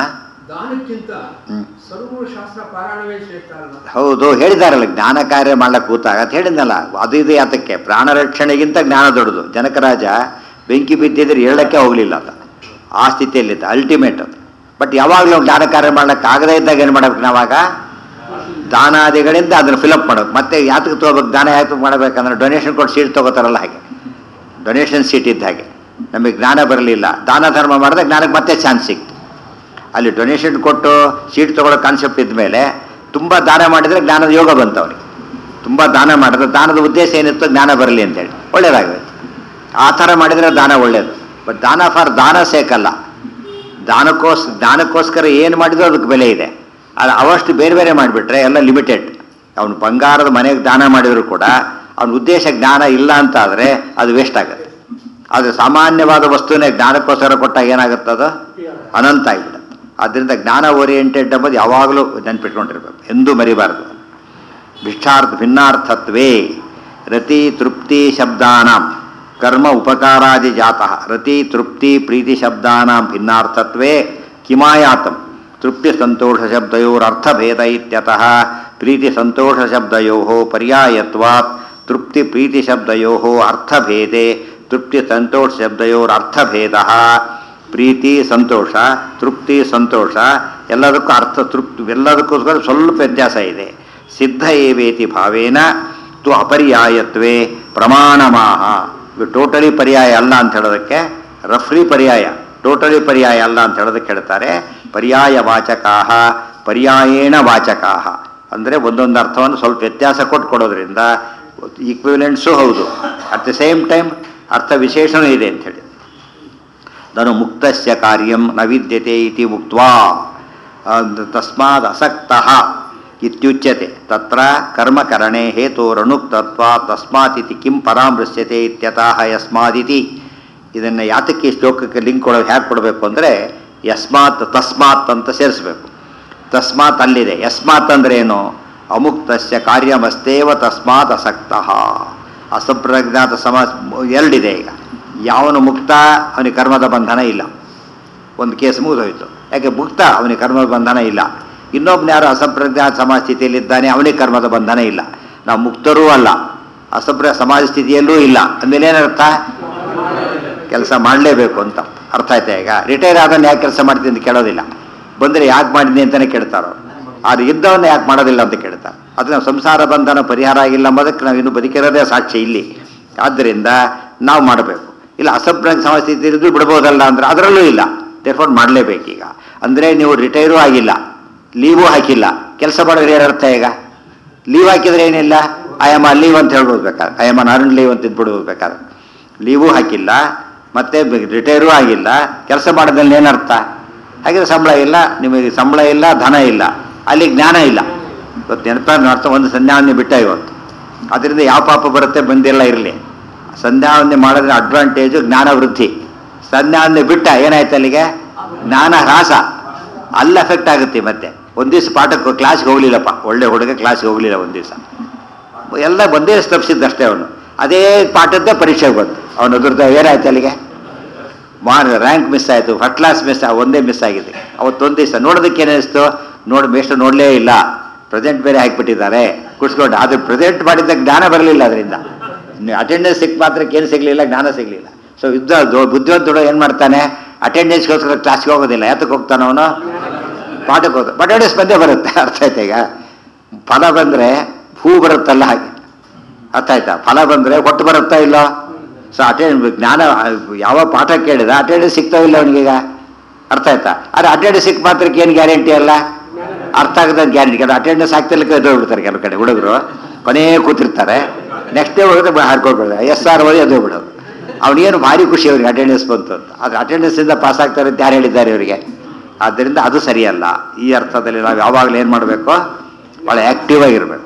ದಾನಕ್ಕಿಂತ ಹ್ಮ್. ಸರ್ವಶಾಸ್ತ್ರ ಪಾರಾಯಣವೇ ಶ್ರೇಷ್ಠ ಅಲ್ವಾ ಹೌದು ಹೇಳಿದಾರಲ್ಲ ಜ್ಞಾನ ಕಾರ್ಯ ಮಾಡ್ಲಕ್ಕೆ ಕೂತಾಗ ಅಂತ ಹೇಳಿದ್ನಲ್ಲ ಅದು ಇದು ಯಾತಕ್ಕೆ ಪ್ರಾಣ ರಕ್ಷಣೆಗಿಂತ ಜ್ಞಾನ ದೊಡ್ಡದು ಜನಕರಾಜ ಬೆಂಕಿ ಬಿದ್ದಿದ್ರೆ ಹೇಳಕ್ಕೆ ಹೋಗಲಿಲ್ಲ ಅಂತ ಆ ಸ್ಥಿತಿಯಲ್ಲಿದ್ದ ಅಲ್ಟಿಮೇಟ್ ಅದು ಬಟ್ ಯಾವಾಗಲೂ ಜ್ಞಾನ ಕಾರ್ಯ ಮಾಡ್ಲಿಕ್ಕೆ ಆಗದೇ ಇದ್ದಾಗ ಏನು ಮಾಡ್ಬೇಕು ನಾವಾಗ ದಾನಾದಿಗಳಿಂದ ಅದನ್ನು ಫಿಲಪ್ ಮಾಡೋದು ಮತ್ತೆ ಯಾತಕ್ಕೆ ತೊಗೋಬೇಕು ದಾನ ಯಾತಕ್ಕೆ ಮಾಡಬೇಕಂದ್ರೆ ಡೊನೇಷನ್ ಕೊಟ್ಟು ಸೀಟ್ ತೊಗೋತಾರಲ್ಲ ಹಾಗೆ ಡೊನೇಷನ್ ಸೀಟ್ ಇದ್ದ ಹಾಗೆ ನಮಗೆ ಜ್ಞಾನ ಬರಲಿಲ್ಲ ದಾನ ಧರ್ಮ ಮಾಡಿದಾಗ ಜ್ಞಾನಕ್ಕೆ ಮತ್ತೆ ಚಾನ್ಸ್ ಸಿಕ್ತು ಅಲ್ಲಿ ಡೊನೇಷನ್ ಕೊಟ್ಟು ಸೀಟ್ ತೊಗೊಳ್ಳೋ ಕಾನ್ಸೆಪ್ಟ್ ಇದ್ಮೇಲೆ ತುಂಬ ದಾನ ಮಾಡಿದರೆ ಜ್ಞಾನದ ಯೋಗ ಬಂತು ಅವನಿಗೆ ತುಂಬ ದಾನ ಮಾಡಿದ್ರೆ ದಾನದ ಉದ್ದೇಶ ಏನಿತ್ತು ಜ್ಞಾನ ಬರಲಿ ಅಂತೇಳಿ ಒಳ್ಳೇದಾಗುತ್ತೆ ಆ ಥರ ಮಾಡಿದರೆ ದಾನ ಒಳ್ಳೆಯದು ಬಟ್ ದಾನ ಫಾರ್ ದಾನ ಸೇಕಲ್ಲ ದಾನಕ್ಕೋಸ್ ದಾನಕ್ಕೋಸ್ಕರ ಏನು ಮಾಡಿದ್ರು ಅದಕ್ಕೆ ಬೆಲೆ ಇದೆ ಅದು ಅವಷ್ಟು ಬೇರೆ ಬೇರೆ ಮಾಡಿಬಿಟ್ರೆ ಎಲ್ಲ ಲಿಮಿಟೆಡ್ ಅವನು ಬಂಗಾರದ ಮನೆಗೆ ದಾನ ಮಾಡಿದರೂ ಕೂಡ ಅವನ ಉದ್ದೇಶ ಜ್ಞಾನ ಇಲ್ಲ ಅಂತ ಆದರೆ ಅದು ವೇಸ್ಟ್ ಆಗುತ್ತೆ ಆದರೆ ಸಾಮಾನ್ಯವಾದ ವಸ್ತುವಿನ ಜ್ಞಾನಕ್ಕೋಸ್ಕರ ಕೊಟ್ಟಾಗ ಏನಾಗುತ್ತೆ ಅದು ಅನಂತ ಆಗಿಬಿಡುತ್ತೆ ಆದ್ದರಿಂದ ಜ್ಞಾನ ಓರಿಯೆಂಟೆಡ್ ಎಂಬುದು ಯಾವಾಗಲೂ ನೆನ್ಪಿಟ್ಕೊಂಡಿರ್ಬೇಕು ಎಂದೂ ಮರಿಬಾರದು ಭಿಕ್ಷಾರ್ಥ ಭಿನ್ನಾರ್ಥತ್ವೇ ರತಿ ತೃಪ್ತಿ ಶಬ್ದಾನಾಂ ಕರ್ಮ ಉಪಕಾರಾದಿ ಜಾತಃ ರತಿ ತೃಪ್ತಿ ಪ್ರೀತಿ ಶಬ್ದಾನಾಂ ಭಿನ್ನಾರ್ಥತ್ವೇ ಕಿಮಾಯಾತಂ ತೃಪ್ತಿ ಸಂತೋಷ ಶಬ್ದಯೋರರ್ಥಭೇದ ಇತ್ಯತಃ ಪ್ರೀತಿ ಸಂತೋಷ ಶಬ್ದಯೋ ಪರ್ಯಾಯತ್ವಾತ್ ತೃಪ್ತಿ ಪ್ರೀತಿ ಶಬ್ದಯೋ ಅರ್ಥಭೇದೆ ತೃಪ್ತಿ ಸಂತೋಷ ಶಬ್ದಯೋರರ್ಥಭೇದ ಪ್ರೀತಿ ಸಂತೋಷ ತೃಪ್ತಿ ಸಂತೋಷ ಎಲ್ಲದಕ್ಕೂ ಅರ್ಥ ತೃಪ್ತಿ ಎಲ್ಲದಕ್ಕೋಸ್ಕರ ಸ್ವಲ್ಪ ವ್ಯತ್ಯಾಸ ಇದೆ ಸಿದ್ಧ ಏವೇತಿ ಭಾವೇನ ತು ಅಪರ್ಯಾಯತ್ವೇ ಪ್ರಮಾಣಮಾಹ ಇದು ಟೋಟಲಿ ಪರ್ಯಾಯ ಅಲ್ಲ ಅಂತ ಹೇಳೋದಕ್ಕೆ ರಫ್ಲಿ ಪರ್ಯಾಯ ಟೋಟಲಿ ಪರ್ಯಾಯ ಅಲ್ಲ ಅಂತ ಹೇಳೋದಕ್ಕೆ ಹೇಳ್ತಾರೆ ಪರ್ಯಾಯ ವಾಚಕಾಹ ಪರ್ಯಾಯೇಣ ವಾಚಕಾಹ ಅಂದರೆ ಒಂದೊಂದು ಅರ್ಥವನ್ನು ಸ್ವಲ್ಪ ವ್ಯತ್ಯಾಸ ಕೊಟ್ಟು ಕೊಡೋದ್ರಿಂದ ಈಕ್ವಿಲೆಂಟ್ಸು ಹೌದು ಅಟ್ ದ ಸೇಮ್ ಟೈಮ್ ಅರ್ಥ ವಿಶೇಷಣೂ ಇದೆ ಅಂಥೇಳಿ ನನು ಮುಕ್ತಸ್ಯ ಕಾರ್ಯಂ ನ ವಿದ್ಯತೆ ಇತಿ ಉಕ್ತ್ವಾ ತಸ್ಮಾದ್ ಅಸಕ್ತಃ ಇತ್ಯುಚ್ಯತೆ ತತ್ರ ಕರ್ಮಕರಣೆ ಹೇತೋರನುಕ್ತತ್ವ ತಸ್ಮಾತ್ ಇತಿ ಕಿಂ ಪರಾಮೃಶ್ಯತೆ ಇತ್ಯತಃ ಯಸ್ಮಾದಿತಿ ಇದನ್ನು ಯಾತಕ್ಕೆ ಈ ಶ್ಲೋಕಕ್ಕೆ ಲಿಂಕ್ ಕೊಡೋ ಹ್ಯಾಕೆ ಕೊಡಬೇಕು ಅಂದರೆ ಯಸ್ಮಾತ್ ತಸ್ಮಾತ್ ಅಂತ ಸೇರಿಸ್ಬೇಕು ತಸ್ಮಾತ್ ಅಲ್ಲಿದೆ ಯಸ್ಮಾತ್ ಅಂದ್ರೆ ಏನು ಅಮುಕ್ತಸ್ಯ ಕಾರ್ಯಮಸ್ತೇವ ತಸ್ಮಾತ್ ಅಸಕ್ತಃ ಅಸಂಪ್ರಜ್ಞಾತ ಸಮ ಎರಡಿದೆ ಈಗ ಯಾವನು ಮುಕ್ತ ಅವನಿಗೆ ಕರ್ಮದ ಬಂಧನ ಇಲ್ಲ ಒಂದು ಕೇಸ್ ಮುಗಿದೋಯ್ತು ಯಾಕೆ ಮುಕ್ತ ಅವನಿಗೆ ಕರ್ಮದ ಬಂಧನ ಇಲ್ಲ ಇನ್ನೊಬ್ಬನ ಯಾರು ಅಸಂಪ್ರಜ್ಞಾತ ಸಮಾಜ ಸ್ಥಿತಿಯಲ್ಲಿದ್ದಾನೆ ಅವನಿಗೆ ಕರ್ಮದ ಬಂಧನ ಇಲ್ಲ ನಾವು ಮುಕ್ತರೂ ಅಲ್ಲ ಅಸಂಪ್ರ ಸಮಾಜ ಸ್ಥಿತಿಯಲ್ಲೂ ಇಲ್ಲ ಅಂದಮೇಲೆ ಏನರ್ಥ ಕೆಲಸ ಮಾಡಲೇಬೇಕು ಅಂತ ಅರ್ಥ ಆಯ್ತಾ ಈಗ ರಿಟೈರ್ ಆದನ್ನು ಯಾಕೆ ಕೆಲಸ ಮಾಡ್ತೀನಿ ಅಂತ ಕೇಳೋದಿಲ್ಲ ಬಂದರೆ ಯಾಕೆ ಮಾಡಿದ್ನಿ ಅಂತಲೇ ಕೇಳ್ತಾರೋ ಆದ್ರೆ ಇದ್ದವನ್ನ ಯಾಕೆ ಮಾಡೋದಿಲ್ಲ ಅಂತ ಕೇಳ್ತಾರೆ ಅದನ್ನ ಸಂಸಾರ ಬಂಧನ ಪರಿಹಾರ ಆಗಿಲ್ಲ ಎಂಬುದಕ್ಕೆ ನಾವು ಇನ್ನು ಬದುಕಿರೋದೇ ಸಾಕ್ಷಿ ಇಲ್ಲಿ ಆದ್ದರಿಂದ ನಾವು ಮಾಡಬೇಕು ಇಲ್ಲ ಅಸಂಪ್ರಾಯ ಸಮಸ್ಥಿತಿ ಇದ್ದು ಬಿಡ್ಬೋದಲ್ಲ ಅಂದ್ರೆ ಅದರಲ್ಲೂ ಇಲ್ಲ ದೇರ್ಫೋರ್ ಮಾಡಲೇಬೇಕೀಗ ಅಂದರೆ ನೀವು ರಿಟೈರು ಆಗಿಲ್ಲ ಲೀವು ಹಾಕಿಲ್ಲ ಕೆಲಸ ಮಾಡೋದ್ರೆ ಏನರ್ಥ ಈಗ ಲೀವ್ ಹಾಕಿದ್ರೆ ಏನಿಲ್ಲ ಐ ಆಮ್ ಆ ಲೀವ್ ಅಂತ ಹೇಳ್ಬೋದು ಬೇಕಾದ್ರೆ I am on earn leave ಅಂತ ಇದ್ಬಿಡ್ಬೋದು ಬೇಕಾದ್ರೆ ಲೀವು ಹಾಕಿಲ್ಲ ಮತ್ತೆ ರಿಟೈರು ಆಗಿಲ್ಲ ಕೆಲಸ ಮಾಡೋದ್ರಲ್ಲಿ ಏನರ್ಥ ಹಾಗಿದ್ರೆ ಸಂಬಳ ಇಲ್ಲ ನಿಮಗೆ ಸಂಬಳ ಇಲ್ಲ ಧನ ಇಲ್ಲ ಅಲ್ಲಿ ಜ್ಞಾನ ಇಲ್ಲ ಇವತ್ತು ನೆನಪ ಅರ್ಥ ಒಂದು ಸಂಧ್ಯಾವನ್ನೇ ಬಿಟ್ಟ ಇವತ್ತು ಅದರಿಂದ ಯಾವ ಪಾಪ ಬರುತ್ತೆ ಬಂದಿಲ್ಲ ಇರಲಿ ಸಂಧ್ಯಾವನ್ನೇ ಮಾಡೋದ್ರ ಅಡ್ವಾಂಟೇಜು ಜ್ಞಾನ ವೃದ್ಧಿ ಸಂಧ್ಯಾವನ್ನೇ ಬಿಟ್ಟ ಏನಾಯ್ತು ಅಲ್ಲಿಗೆ ಜ್ಞಾನ ಹ್ರಾಸ ಅಲ್ಲಿ ಎಫೆಕ್ಟ್ ಆಗುತ್ತೆ ಮತ್ತೆ ಒಂದು ದಿವಸ ಪಾಠಕ್ಕೆ ಕ್ಲಾಸ್ಗೆ ಹೋಗ್ಲಿಲ್ಲಪ್ಪ ಒಳ್ಳೆ ಹುಡುಗ ಕ್ಲಾಸ್ಗೆ ಹೋಗ್ಲಿಲ್ಲ ಒಂದು ದಿವಸ ಎಲ್ಲ ಒಂದೇ ತಪ್ಪಿಸಿದ್ದಷ್ಟೇ ಅವನು ಅದೇ ಪಾಠದ್ದೇ ಪರೀಕ್ಷೆಗೆ ಬಂತು ಅವನು ಅದ್ರದ್ದು ಏನಾಯ್ತು ಅಲ್ಲಿಗೆ ಮಾರ್ ರ್ಯಾಂಕ್ ಮಿಸ್ ಆಯಿತು ಫಸ್ಟ್ ಕ್ಲಾಸ್ ಮಿಸ್ ಒಂದೇ ಮಿಸ್ ಆಗಿದೆ ಅವತ್ತೊಂದು ದಿವಸ ನೋಡೋದಕ್ಕೆ ಏನಿಸ್ತು ನೋಡಿ ಮೇಷ್ಟು ನೋಡಲೇ ಇಲ್ಲ ಪ್ರೆಸೆಂಟ್ ಬೇರೆ ಹಾಕಿಬಿಟ್ಟಿದ್ದಾರೆ ಕುಡ್ಸ್ಕೊಂಡು ಆದರೆ ಪ್ರೆಸೆಂಟ್ ಮಾಡಿದ್ದ ಜ್ಞಾನ ಬರಲಿಲ್ಲ ಅದರಿಂದ ಅಟೆಂಡೆನ್ಸ್ ಸಿಕ್ಕ ಮಾತ್ರಕ್ಕೆ ಏನು ಸಿಗಲಿಲ್ಲ ಜ್ಞಾನ ಸಿಗಲಿಲ್ಲ ಸೊ ಯುದ್ಧ ಬುದ್ಧಿವಂತರು ಏನು ಮಾಡ್ತಾನೆ ಅಟೆಂಡೆನ್ಸ್ಗೋಸ್ಕರ ಕ್ಲಾಸ್ಗೆ ಹೋಗೋದಿಲ್ಲ ಯಾತಕ್ಕೆ ಹೋಗ್ತಾನೆ ಅವನು ಪಾಠಕ್ಕೆ ಹೋದ ಬಟ್ ಅಟೆಂಡೆನ್ಸ್ ಬಂದೇ ಬರುತ್ತೆ ಅರ್ಥ ಆಯ್ತಾ ಈಗ ಫಲ ಬಂದರೆ ಹೂ ಬರುತ್ತಲ್ಲ ಹಾಗೆ ಅರ್ಥ ಆಯ್ತಾ ಫಲ ಬಂದರೆ ಹೊಟ್ಟು ಬರುತ್ತಾ ಇಲ್ಲ ಸೊ ಅಟೆಂಡ್ ಜ್ಞಾನ ಯಾವ ಪಾಠ ಕೇಳಿದ ಅಟೆಂಡೆನ್ಸ್ ಸಿಗ್ತಾವ ಇಲ್ಲ ಅವನಿಗೀಗ ಅರ್ಥ ಆಯ್ತಾ ಆದರೆ ಅಟೆಂಡೆನ್ಸ್ ಸಿಕ್ಕ ಮಾತ್ರಕ್ಕೆ ಏನು ಗ್ಯಾರಂಟಿ ಅಲ್ಲ ಅರ್ಥ ಆಗದ ಗ್ಯಾರಂಟಿ ಅದು ಅಟೆಂಡೆನ್ಸ್ ಆಗ್ತಿರ್ಲಿಕ್ಕೆ ಎದ್ದು ಬಿಡ್ತಾರೆ ಕೆಲವು ಕಡೆ ಹುಡುಗರು ಕೊನೇ ಕೂತಿರ್ತಾರೆ ನೆಕ್ಸ್ಟ್ ಡೇ ಹೋಗಿದ್ರೆ ಹಾರ್ಕೊಳ್ಬಿಡೋದು ಎಸ್ ಆರ್ ಓದಿ ಎದ್ದು ಬಿಡೋದು ಅವನಿಗೇನು ಭಾರಿ ಖುಷಿ ಅವ್ರಿಗೆ ಅಟೆಂಡೆನ್ಸ್ ಬಂತು ಅಂತ ಆದರೆ ಅಟೆಂಡೆನ್ಸಿಂದ ಪಾಸ್ ಆಗ್ತಾರೆ ಅಂತ ಯಾರು ಹೇಳಿದ್ದಾರೆ ಇವರಿಗೆ ಆದ್ದರಿಂದ ಅದು ಸರಿಯಲ್ಲ ಈ ಅರ್ಥದಲ್ಲಿ ನಾವು ಯಾವಾಗಲೂ ಏನು ಮಾಡಬೇಕು ಭಾಳ ಆ್ಯಕ್ಟಿವ್ ಆಗಿರಬೇಕು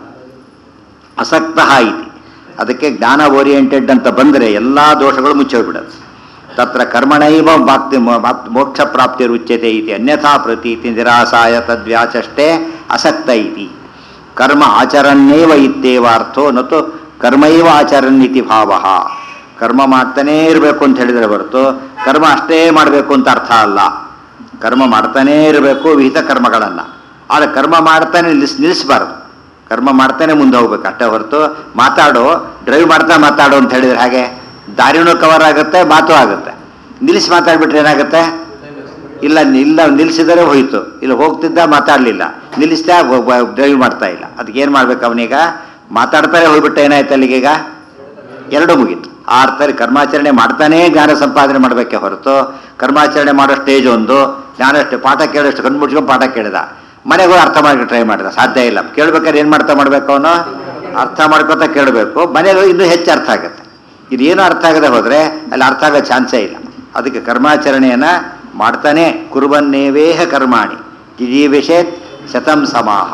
ಅಸಕ್ತ ಇತಿ ಅದಕ್ಕೆ ಜ್ಞಾನ ಓರಿಯೆಂಟೆಡ್ ಅಂತ ಬಂದರೆ ಎಲ್ಲ ದೋಷಗಳು ಮುಚ್ಚೋಗ್ಬಿಡೋದು ತತ್ರ ಕರ್ಮಣೈವ ಮಾಪ್ತಿ ಮಾಪ್- ಮೋಕ್ಷ ಪ್ರಾಪ್ತಿ ರುಚ್ಯತೆ ಇತಿ ಅನ್ಯಥಾ ಪ್ರತೀತಿ ನಿರಾಸಾಯ ತದ್ವ್ಯಾಚಷ್ಟೇ ಅಸಕ್ತ ಇತಿ ಕರ್ಮ ಆಚರನ್ನೇವ ಇತ್ತೇವ ಅರ್ಥೋ ನತು ಕರ್ಮೈವ ಆಚರನ್ ಇತಿ ಭಾವ ಕರ್ಮ ಮಾಡ್ತಾನೇ ಇರಬೇಕು ಅಂತ ಹೇಳಿದರೆ ಹೊರತು ಕರ್ಮ ಅಷ್ಟೇ ಮಾಡಬೇಕು ಅಂತ ಅರ್ಥ ಅಲ್ಲ ಕರ್ಮ ಮಾಡ್ತಾನೇ ಇರಬೇಕು ವಿಹಿತ ಕರ್ಮಗಳನ್ನು ಆದರೆ ಕರ್ಮ ಮಾಡ್ತಾನೆ ನಿಲ್ಲಿಸ್ ನಿಲ್ಲಿಸಬಾರ್ದು ಕರ್ಮ ಮಾಡ್ತಾನೆ ಮುಂದೆ ಹೋಗ್ಬೇಕು ಅಷ್ಟೇ ಹೊರತು ಮಾತಾಡು ಡ್ರೈವ್ ಮಾಡ್ತಾ ಮಾತಾಡು ಅಂತ ಹೇಳಿದ್ರೆ ಹಾಗೆ ದಾರಿನೂ ಕವರ್ ಆಗುತ್ತೆ ಮಾತು ಆಗುತ್ತೆ ನಿಲ್ಲಿಸಿ ಮಾತಾಡ್ಬಿಟ್ರೆ ಏನಾಗುತ್ತೆ ಇಲ್ಲ ಇಲ್ಲ ನಿಲ್ಲಿಸಿದರೆ ಹೋಯಿತು ಇಲ್ಲ ಹೋಗ್ತಿದ್ದ ಮಾತಾಡಲಿಲ್ಲ ನಿಲ್ಲಿಸ್ತಾ ಡ್ರೈವ್ ಮಾಡ್ತಾ ಇಲ್ಲ ಅದಕ್ಕೆ ಏನು ಮಾಡ್ಬೇಕು ಅವನೀಗ ಮಾತಾಡ್ತಾರೆ ಹೋಗ್ಬಿಟ್ಟು ಏನಾಯ್ತು ಅಲ್ಲಿಗೀಗ ಎರಡು ಮುಗೀತು ಆ ಅರ್ಥದಲ್ಲಿ ಕರ್ಮಾಚರಣೆ ಮಾಡ್ತಾನೇ ಜ್ಞಾನ ಸಂಪಾದನೆ ಮಾಡಬೇಕೆ ಹೊರತು ಕರ್ಮಾಚರಣೆ ಮಾಡೋ ಸ್ಟೇಜ್ ಒಂದು ಜ್ಞಾನಷ್ಟು ಪಾಠ ಕೇಳೋಷ್ಟು ಕಣ್ಣು ಮುಚ್ಕೊಂಡು ಪಾಠ ಕೇಳಿದ ಮನೆಗೆ ಹೋಗಿ ಅರ್ಥ ಮಾಡಿ ಟ್ರೈ ಮಾಡಿದ ಸಾಧ್ಯ ಇಲ್ಲ ಕೇಳ್ಬೇಕಾದ್ರೆ ಏನು ಮಾಡ್ತಾ ಮಾಡಬೇಕು ಅವನು ಅರ್ಥ ಮಾಡ್ಕೊತಾ ಕೇಳಬೇಕು ಮನೆಗೆ ಹೋಗಿ ಇನ್ನೂ ಹೆಚ್ಚು ಅರ್ಥ ಆಗುತ್ತೆ ಇದೇನು ಅರ್ಥ ಆಗದೆ ಹೋದರೆ ಅಲ್ಲಿ ಅರ್ಥ ಆಗೋ ಚಾನ್ಸೇ ಇಲ್ಲ ಅದಕ್ಕೆ ಕರ್ಮಾಚರಣೆಯನ್ನು ಮಾಡ್ತಾನೆ ಕುರುಬನ್ನೇವೇಹ ಕರ್ಮಾಣಿ ಜಿಜೀವಿಷೇತ್ ಶತಂ ಸಮಾಹ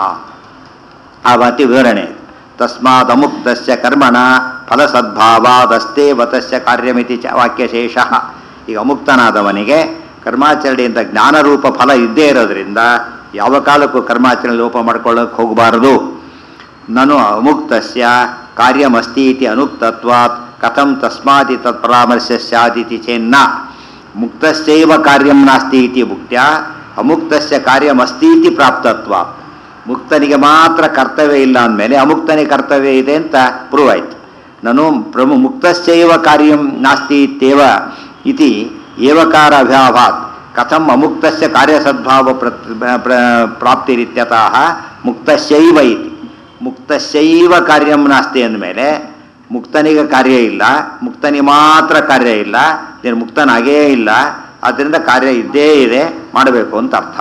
ಆ ವಾತಿ ವಿವರಣೆ ತಸ್ಮಾತ್ ಅಮುಕ್ತಸ್ಯ ಕರ್ಮಣ ಫಲಸದ್ಭಾವಾದಸ್ತೇವ ತಸ್ಯ ಕಾರ್ಯಮಿತಿ ಚ ವಾಕ್ಯಶೇಷ ಈಗ ಅಮುಕ್ತನಾದವನಿಗೆ ಕರ್ಮಾಚರಣೆಯಿಂದ ಜ್ಞಾನರೂಪ ಫಲ ಇದ್ದೇ ಇರೋದ್ರಿಂದ ಯಾವ ಕಾಲಕ್ಕೂ ಕರ್ಮಾಚರಣೆ ಲೋಪ ಮಾಡ್ಕೊಳ್ಳೋಕೆ ಹೋಗಬಾರದು ನನು ಅಮುಕ್ತಸ್ಯ ಕಾರ್ಯಮಸ್ತಿ ಇತಿ ಅನುಕ್ತತ್ವಾತ್ ಕಥಂ ತಸ್ಮಾತಿ ತತ್ ಪರಾಮರ್ಶ ಸ್ಯಾದಿತಿ ಚೇನ್ನ ಮುಕ್ತಸ್ಯೈವ ಕಾರ್ಯಂ ನಾಸ್ತಿ ಇತಿ ಮುಕ್ತ್ಯ ಅಮುಕ್ತಸ್ಯ ಕಾರ್ಯಮಸ್ತಿ ಇತಿ ಪ್ರಾಪ್ತತ್ವಾತ್ ಮುಕ್ತನಿಗೆ ಮಾತ್ರ ಕರ್ತವ್ಯ ಇಲ್ಲ ಅಂದಮೇಲೆ ಅಮುಕ್ತನಿಗೆ ಕರ್ತವ್ಯ ಇದೆ ಅಂತ ಪ್ರೂವ್ ಆಯ್ತು ನಾನು ಪ್ರಮು ಮುಕ್ತಸ್ಯೈವ ಕಾರ್ಯಂ ನಾಸ್ತಿ ಇತ್ಯೇವ ಇತಿ ಏವಕಾರ ಅಭಾವಾತ್ ಕಥಂ ಅಮುಕ್ತಸ್ಯ ಕಾರ್ಯಸದ್ಭಾವ ಪ್ರ ಪ್ರ- ಪ್ರಾಪ್ತಿರಿತ್ಯತಃ ಮುಕ್ತಸ್ಯೈವ ಇತಿ ಮುಕ್ತಸ್ಯೈವ ಕಾರ್ಯಂ ನಾಸ್ತಿ ಅಂದಮೇಲೆ ಮುಕ್ತನಿಗೆ ಕಾರ್ಯ ಇಲ್ಲ ಮುಕ್ತನಿಗೆ ಮಾತ್ರ ಕಾರ್ಯ ಇಲ್ಲ ನೀನು ಮುಕ್ತನಾಗೇ ಇಲ್ಲ ಆದ್ದರಿಂದ ಕಾರ್ಯ ಇದ್ದೇ ಇದೆ ಮಾಡಬೇಕು ಅಂತ ಅರ್ಥ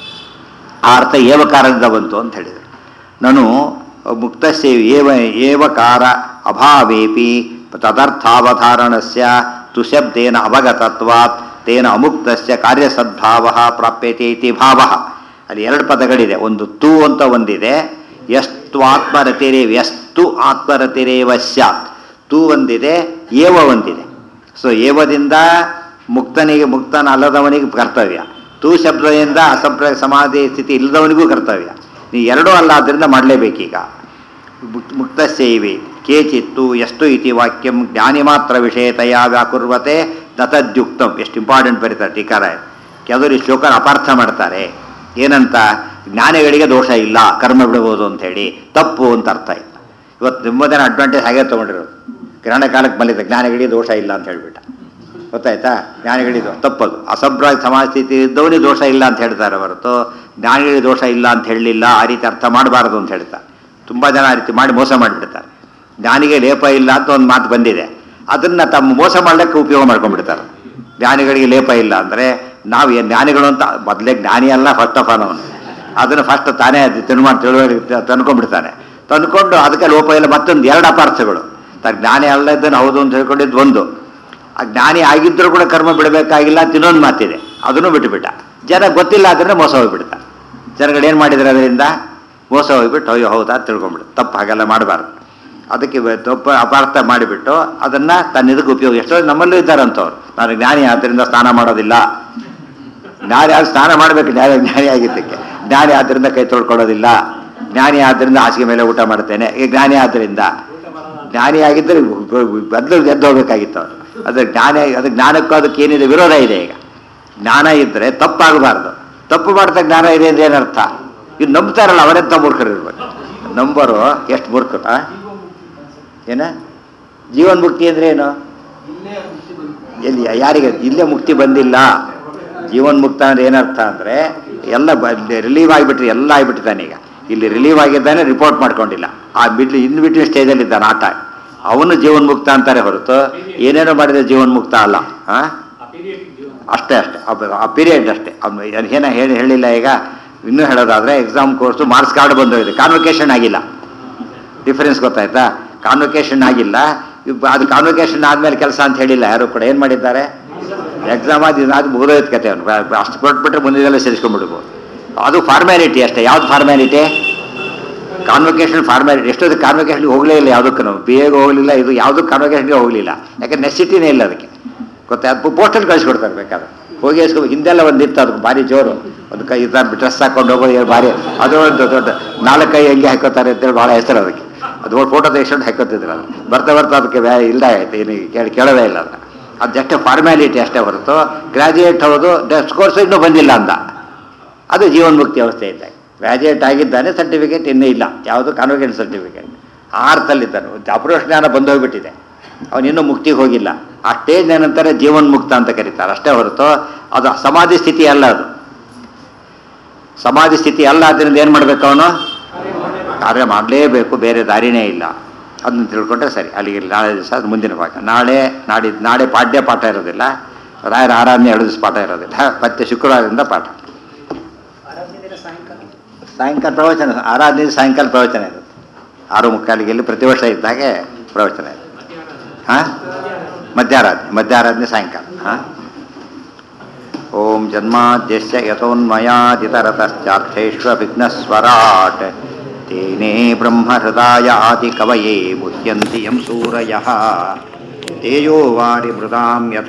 ಆ ಅರ್ಥ ಏವಕಾರದಿಂದ ಬಂತು ಅಂತ ಹೇಳಿದರು ನಾನು ಮುಕ್ತಸ್ಯ ಏವ ಏವಕಾರ ಅಭಾವೇಪಿ ತದರ್ಥಾವಧಾರಣಸ್ಯ ತುಶಬ್ದೇನ ಅವಗತತ್ವಾತ್ ತೇನ ಅಮುಕ್ತಸ್ಯ ಕಾರ್ಯಸದ್ಭಾವ ಪ್ರಾಪ್ಯತೆ ಇತಿ ಭಾವ ಅಲ್ಲಿ ಎರಡು ಪದಗಳಿದೆ ಒಂದು ತು ಅಂತ ಒಂದಿದೆ ಎಷ್ಟು ಆತ್ಮರತಿರೇವ ಎಷ್ಟು ಆತ್ಮರತಿರೇವ ಸ್ಯಾತ್ ತು ಒಂದಿದೆ ಏವ ಒಂದಿದೆ ಸೊ ಏವದಿಂದ ಮುಕ್ತನಿಗೆ ಮುಕ್ತನ ಅಲ್ಲದವನಿಗೆ ಕರ್ತವ್ಯ ತೂ ಶಬ್ದದಿಂದ ಅಸಂಪ್ರ ಸಮಾಧಿ ಸ್ಥಿತಿ ಇಲ್ಲದವನಿಗೂ ಕರ್ತವ್ಯ ನೀ ಎರಡೂ ಅಲ್ಲ ಆದ್ದರಿಂದ ಮಾಡಲೇಬೇಕೀಗ ಮುಕ್- ಮುಕ್ತಸ್ಯೈವೆ ಕೇಚಿತ್ತು ಎಷ್ಟು ಇತಿ ವಾಕ್ಯಂ ಜ್ಞಾನಿ ಮಾತ್ರ ವಿಷಯತೆಯ ವ್ಯಾಕುರ್ವತೆ ನತದ್ಯುಕ್ತಂ ಎಷ್ಟು ಇಂಪಾರ್ಟೆಂಟ್ ಬರೀತಾರೆ ಟೀಕಾರ ಕೆಲವರು ಈ ಶ್ಲೋಕನ ಅಪಾರ್ಥ ಮಾಡ್ತಾರೆ ಏನಂತ ಜ್ಞಾನಿಗಳಿಗೆ ದೋಷ ಇಲ್ಲ ಕರ್ಮ ಬಿಡಬಹುದು ಅಂತ ಹೇಳಿ ತಪ್ಪು ಅಂತ ಅರ್ಥ ಇಲ್ಲ ಇವತ್ತು ತುಂಬ ಜನ ಅಡ್ವಾಂಟೇಜ್ ಹಾಗೆ ತೊಗೊಂಡಿರೋದು ಗ್ರಹಣ ಕಾಲಕ್ಕೆ ಬಂದಿದ್ದ ಜ್ಞಾನಿಗಳಿಗೆ ದೋಷ ಇಲ್ಲ ಅಂತ ಹೇಳ್ಬಿಟ್ಟ ಗೊತ್ತಾಯ್ತಾ ಜ್ಞಾನಿಗಳಿದು ತಪ್ಪದು ಅಸಂಪ್ರಾಯ ಸಮಾಜ ಸ್ಥಿತಿ ಇದ್ದವನಿಗೆ ದೋಷ ಇಲ್ಲ ಅಂತ ಹೇಳ್ತಾರೆ ಹೊರತು ಜ್ಞಾನಿಗಳಿಗೆ ದೋಷ ಇಲ್ಲ ಅಂತ ಹೇಳಲಿಲ್ಲ ಆ ರೀತಿ ಅರ್ಥ ಮಾಡಬಾರದು ಅಂತ ಹೇಳ್ತಾರೆ ತುಂಬ ಜನ ಆ ರೀತಿ ಮಾಡಿ ಮೋಸ ಮಾಡಿಬಿಡ್ತಾರೆ ಜ್ಞಾನಿಗೆ ಲೇಪ ಇಲ್ಲ ಅಂತ ಒಂದು ಮಾತು ಬಂದಿದೆ ಅದನ್ನು ತಮ್ಮ ಮೋಸ ಮಾಡಲಿಕ್ಕೆ ಉಪಯೋಗ ಮಾಡ್ಕೊಂಡ್ಬಿಡ್ತಾರೆ ಜ್ಞಾನಿಗಳಿಗೆ ಲೇಪ ಇಲ್ಲ ಅಂದರೆ ನಾವು ಏನು ಜ್ಞಾನಿಗಳು ಅಂತ ಮೊದಲೇ ಜ್ಞಾನಿ ಅಲ್ಲ ಫಸ್ಟ್ ಆಫ್ ಆಲ್ ಅವನು ಅದನ್ನು ಫಸ್ಟ್ ತಾನೇ ಅದು ತಿಳ್ಮಾಡಿ ತಿಳುವಳಿಕೆ ತಂದ್ಕೊಂಡ್ಬಿಡ್ತಾನೆ ತಂದ್ಕೊಂಡು ಅದಕ್ಕೆ ಲೋಪ ಇಲ್ಲ ಮತ್ತೊಂದು ಎರಡು ಅಪಾರ್ಥಗಳು ತ ಜ್ಞಾನಿ ಅಲ್ಲ ಇದ್ದನ್ನು ಹೌದು ಅಂತ ಹೇಳ್ಕೊಂಡಿದ್ದು ಒಂದು ಆ ಜ್ಞಾನಿ ಆಗಿದ್ದರೂ ಕೂಡ ಕರ್ಮ ಬಿಡಬೇಕಾಗಿಲ್ಲ ಅಂತ ಇನ್ನೊಂದು ಮಾತಿದೆ ಅದನ್ನು ಬಿಟ್ಟುಬಿಟ್ಟ ಜನ ಗೊತ್ತಿಲ್ಲ ಆದರೆ ಮೋಸ ಹೋಗ್ಬಿಡ್ತ ಜನಗಳು ಏನು ಮಾಡಿದ್ರು ಅದರಿಂದ ಮೋಸ ಹೋಗ್ಬಿಟ್ಟು ಅಯ್ಯೋ ಹೌದಾ ಅಂತ ತಿಳ್ಕೊಂಬಿಡು ತಪ್ಪು ಹಾಗೆಲ್ಲ ಮಾಡಬಾರ್ದು ಅದಕ್ಕೆ ಇವ- ತಪ್ಪು ಅಪಾರ್ಥ ಮಾಡಿಬಿಟ್ಟು ಅದನ್ನು ತನ್ನ ಇದಕ್ಕೆ ಉಪಯೋಗ ಎಷ್ಟೋ ನಮ್ಮಲ್ಲೂ ಇದ್ದಾರಂಥವ್ರು ನಾನು ಜ್ಞಾನಿ ಆದ್ದರಿಂದ ಸ್ನಾನ ಮಾಡೋದಿಲ್ಲ ಜ್ಞಾನಿ ಆದ್ರೆ ಸ್ನಾನ ಮಾಡಬೇಕು ಜ್ಞಾನಿ ಜ್ಞಾನಿ ಆಗಿದ್ದಕ್ಕೆ ಜ್ಞಾನಿ ಆದ್ದರಿಂದ ಕೈ ತೊಳ್ಕೊಳ್ಳೋದಿಲ್ಲ ಜ್ಞಾನಿ ಆದ್ದರಿಂದ ಹಾಸಿಗೆ ಮೇಲೆ ಊಟ ಮಾಡ್ತೇನೆ ಈ ಜ್ಞಾನಿ ಆದ್ದರಿಂದ ಜ್ಞಾನಿ ಆಗಿದ್ದರೆ ಬದಲು ಎದ್ದು ಹೋಗ್ಬೇಕಾಗಿತ್ತು ಅವನು ಅದು ಜ್ಞಾನ ಅದು ಜ್ಞಾನಕ್ಕೂ ಅದಕ್ಕೆ ಏನಿದೆ ವಿರೋಧ ಇದೆ ಈಗ ಜ್ಞಾನ ಇದ್ದರೆ ತಪ್ಪಾಗಬಾರ್ದು ತಪ್ಪು ಮಾಡ್ತಾ ಜ್ಞಾನ ಇದೆ ಅಂದ್ರೆ ಏನರ್ಥ ಇವ್ರು ನಂಬ್ತಾರಲ್ಲ ಅವರೆಂತ ಮೂರ್ಖರು ಇರ್ಬೇಕು ನಂಬರು ಎಷ್ಟು ಮೂರ್ಖರು ಆ? ಏನ ಜೀವನ್ ಮುಕ್ತಿ ಅಂದ್ರೆ ಏನು ಇಲ್ಲೇ ಮುಕ್ತಿ ಬಂತು ಎಲ್ಲಿ ಯಾರಿಗೆ ಇಲ್ಲೇ ಮುಕ್ತಿ ಬಂದಿಲ್ಲ ಜೀವನ್ ಮುಕ್ತ ಅಂದ್ರೆ ಏನರ್ಥ ಅಂದ್ರೆ ಎಲ್ಲ ರಿಲೀವ್ ಆಗಿಬಿಟ್ರೆ ಎಲ್ಲ ಆಗಿಬಿಟ್ಟಿದ್ದಾನೆ ಈಗ ಇಲ್ಲಿ ರಿಲೀವ್ ಆಗಿದ್ದಾನೆ ರಿಪೋರ್ಟ್ ಮಾಡ್ಕೊಂಡಿಲ್ಲ ಆ ಬಿಡ್ಲಿ ಇನ್ ಬಿಟ್ವೀನ್ ಸ್ಟೇಜಲ್ಲಿ ಇದ್ದಾನೆ ಆಟ ಅವನು ಜೀವನ್ ಮುಕ್ತ ಅಂತಾರೆ ಹೊರತು ಏನೇನೋ ಮಾಡಿದ್ರೆ ಜೀವನ್ ಮುಕ್ತ ಅಲ್ಲ ಹಾ ಅಷ್ಟೇ ಅಷ್ಟೇ ಅಬ್ಬ- ಆ ಪೀರಿಯಡ್ ಅಷ್ಟೇ ಅವ್ನು ಏನ ಹೇಳಿ ಹೇಳಿಲ್ಲ ಈಗ ಇನ್ನೂ ಹೇಳೋದಾದ್ರೆ ಎಕ್ಸಾಮ್ ಕೋರ್ಸು ಮಾರ್ಕ್ಸ್ ಕಾರ್ಡ್ ಬಂದೋಗಿದೆ ಕಾನ್ವೊಕೇಶನ್ ಆಗಿಲ್ಲ ಡಿಫರೆನ್ಸ್ ಗೊತ್ತಾಯ್ತಾ ಕಾನ್ವೊಕೇಶನ್ ಆಗಿಲ್ಲ ಇವ್ ಅದು ಕಾನ್ವೊಕೇಶನ್ ಆದ್ಮೇಲೆ ಕೆಲಸ ಅಂತ ಹೇಳಿಲ್ಲ ಯಾರು ಕೂಡ ಏನು ಮಾಡಿದ್ದಾರೆ ಎಕ್ಸಾಮ್ ಆದ ಅದು ಮುಗಿದೋಯ್ತು ಕತೆ ಅವನು ಅಷ್ಟು ಕೊಟ್ಬಿಟ್ರೆ ಮುಂದಿನೆಲ್ಲ ಸೇರಿಸ್ಕೊಂಡ್ಬಿಡ್ಬೋದು ಅದು ಫಾರ್ಮ್ಯಾಲಿಟಿ ಅಷ್ಟೇ ಯಾವ್ದು ಫಾರ್ಮ್ಯಾಲಿಟಿ ಕಾನ್ವೊಕೇಶನ್ ಫಾರ್ಮ್ಯಾಲಿಟಿ ಎಷ್ಟೊತ್ತು ಕಾನ್ವೊಕೇಶನ್ಗೆ ಹೋಗಲೇ ಇಲ್ಲ ಯಾವುದಕ್ಕೂ ನಾವು ಬಿ ಎಗೆ ಹೋಗಲಿಲ್ಲ ಇದು ಯಾವುದೂ ಕಾನ್ವೊಕೇಶನ್ಗೆ ಹೋಗಲಿಲ್ಲ ಯಾಕಂದ್ರೆ ನೆಸಿಟಿನೇ ಇಲ್ಲ ಅದಕ್ಕೆ ಗೊತ್ತಾ ಅದು ಪೋಸ್ಟಲ್ಲಿ ಕಳಿಸ್ಕೊಡ್ತಾರೆ ಬೇಕಾದ್ರೆ ಹೋಗಿ ಎಸ್ಕೊ ಹಿಂದೆಲ್ಲ ಒಂದು ಇತ್ತು ಅದಕ್ಕೆ ಭಾರಿ ಜೋರು ಒಂದು ಕೈ ಇದ್ದ ಡ್ರೆಸ್ ಹಾಕೊಂಡು ಹೋಗೋದು ಏನು ಭಾರಿ ಅದು ಒಂದು ದೊಡ್ಡ ನಾಲ್ಕು ಕೈ ಹೆಂಗೆ ಹಾಕೋತಾರೆ ಅಂತೇಳಿ ಭಾಳ ಹೆಸರು ಅದಕ್ಕೆ ಅದು ಫೋಟೋ ತೆಗೆಸ್ಕೊಂಡು ಹಾಕೋತಿದ್ರು ಅದು ಬರ್ತಾ ಬರ್ತಾ ಅದಕ್ಕೆ ವ್ಯಾ ಇಲ್ಲ ಆಯ್ತು ಏನು ಕೇಳಿ ಕೇಳೋದೇ ಇಲ್ಲ ಅದನ್ನ ಅದು ಜಸ್ಟ್ ಫಾರ್ಮ್ಯಾಲಿಟಿ ಅಷ್ಟೇ ಹೊರತು ಗ್ರಾಜ್ಯುಯೇಟ್ ಹೌದು ಕೋರ್ಸ್ ಇನ್ನೂ ಬಂದಿಲ್ಲ ಅಂದ ಅದು ಜೀವನ್ಮುಕ್ತಿ ಅವಸ್ಥೆ ಇದ್ದಾಗ ಗ್ರಾಜ್ಯುಯೇಟ್ ಆಗಿದ್ದಾನೆ ಸರ್ಟಿಫಿಕೇಟ್ ಇನ್ನೂ ಇಲ್ಲ ಯಾವುದು ಕಾನ್ವಿಕೆಂಟ್ ಸರ್ಟಿಫಿಕೇಟ್ ಆರ್ತಲ್ಲಿದ್ದಾನೆ ಅಪರೋಷ ಜ್ಞಾನ ಬಂದು ಹೋಗ್ಬಿಟ್ಟಿದೆ ಅವನು ಇನ್ನೂ ಮುಕ್ತಿಗೆ ಹೋಗಿಲ್ಲ ಆ ಸ್ಟೇಜ್ ನಂತರ ಜೀವನ್ಮುಕ್ತ ಅಂತ ಕರೀತಾರೆ ಅಷ್ಟೇ ಹೊರತು ಅದು ಸಮಾಧಿ ಸ್ಥಿತಿ ಅಲ್ಲ ಅದು ಸಮಾಧಿ ಸ್ಥಿತಿ ಅಲ್ಲ ಅದರಿಂದ ಏನು ಮಾಡಬೇಕು ಅವನು ಕಾರ್ಯ ಮಾಡಲೇಬೇಕು ಬೇರೆ ದಾರಿನೇ ಇಲ್ಲ ಅದನ್ನ ತಿಳ್ಕೊಂಡ್ರೆ ಸರಿ ಅಲ್ಲಿಗೆ ನಾಳೆ ದಿವಸ ಅದು ಮುಂದಿನ ಪಾಠ ನಾಳೆ ನಾಡಿದ್ದು ನಾಳೆ ಪಾಠ್ಯ ಪಾಠ ಇರೋದಿಲ್ಲ ರಾಯರ ಆರಾಧನೆ ಎರಡು ದಿವಸ ಪಾಠ ಇರೋದಿಲ್ಲ ಮತ್ತೆ ಶುಕ್ರವಾರದಿಂದ ಪಾಠ ಆರಾಧನೆ ದಿನ ಸಾಯಂಕಾಲ ಸಾಯಂಕಾಲ ಪ್ರವಚನ ಆರಾಧನೆ ಸಾಯಂಕಾಲ ಪ್ರವಚನ ಇರುತ್ತೆ ಆರು ಮುಕ್ಕಾಲಿಗೆ ಇಲ್ಲಿ ಪ್ರತಿ ವರ್ಷ ಇದ್ದಾಗೆ ಪ್ರವಚನ ಇರುತ್ತೆ ಹಾಂ ಮಧ್ಯಾರಾಧನೆ ಮಧ್ಯಾರಾಧನೆ ಸಾಯಂಕಾಲ ಹಾಂ ಓಂ ಜನ್ಮಾದ್ಯಸ್ಯ ಯಥೋನ್ಮಯಾದಿತರತಶ್ಚಾರ್ಥೇष्वभिघ्नस्वराट् तेने ब्रह्महृदायाति कवये मुह्यन्ति यं सूरयः तेजो वारिमृदां यथा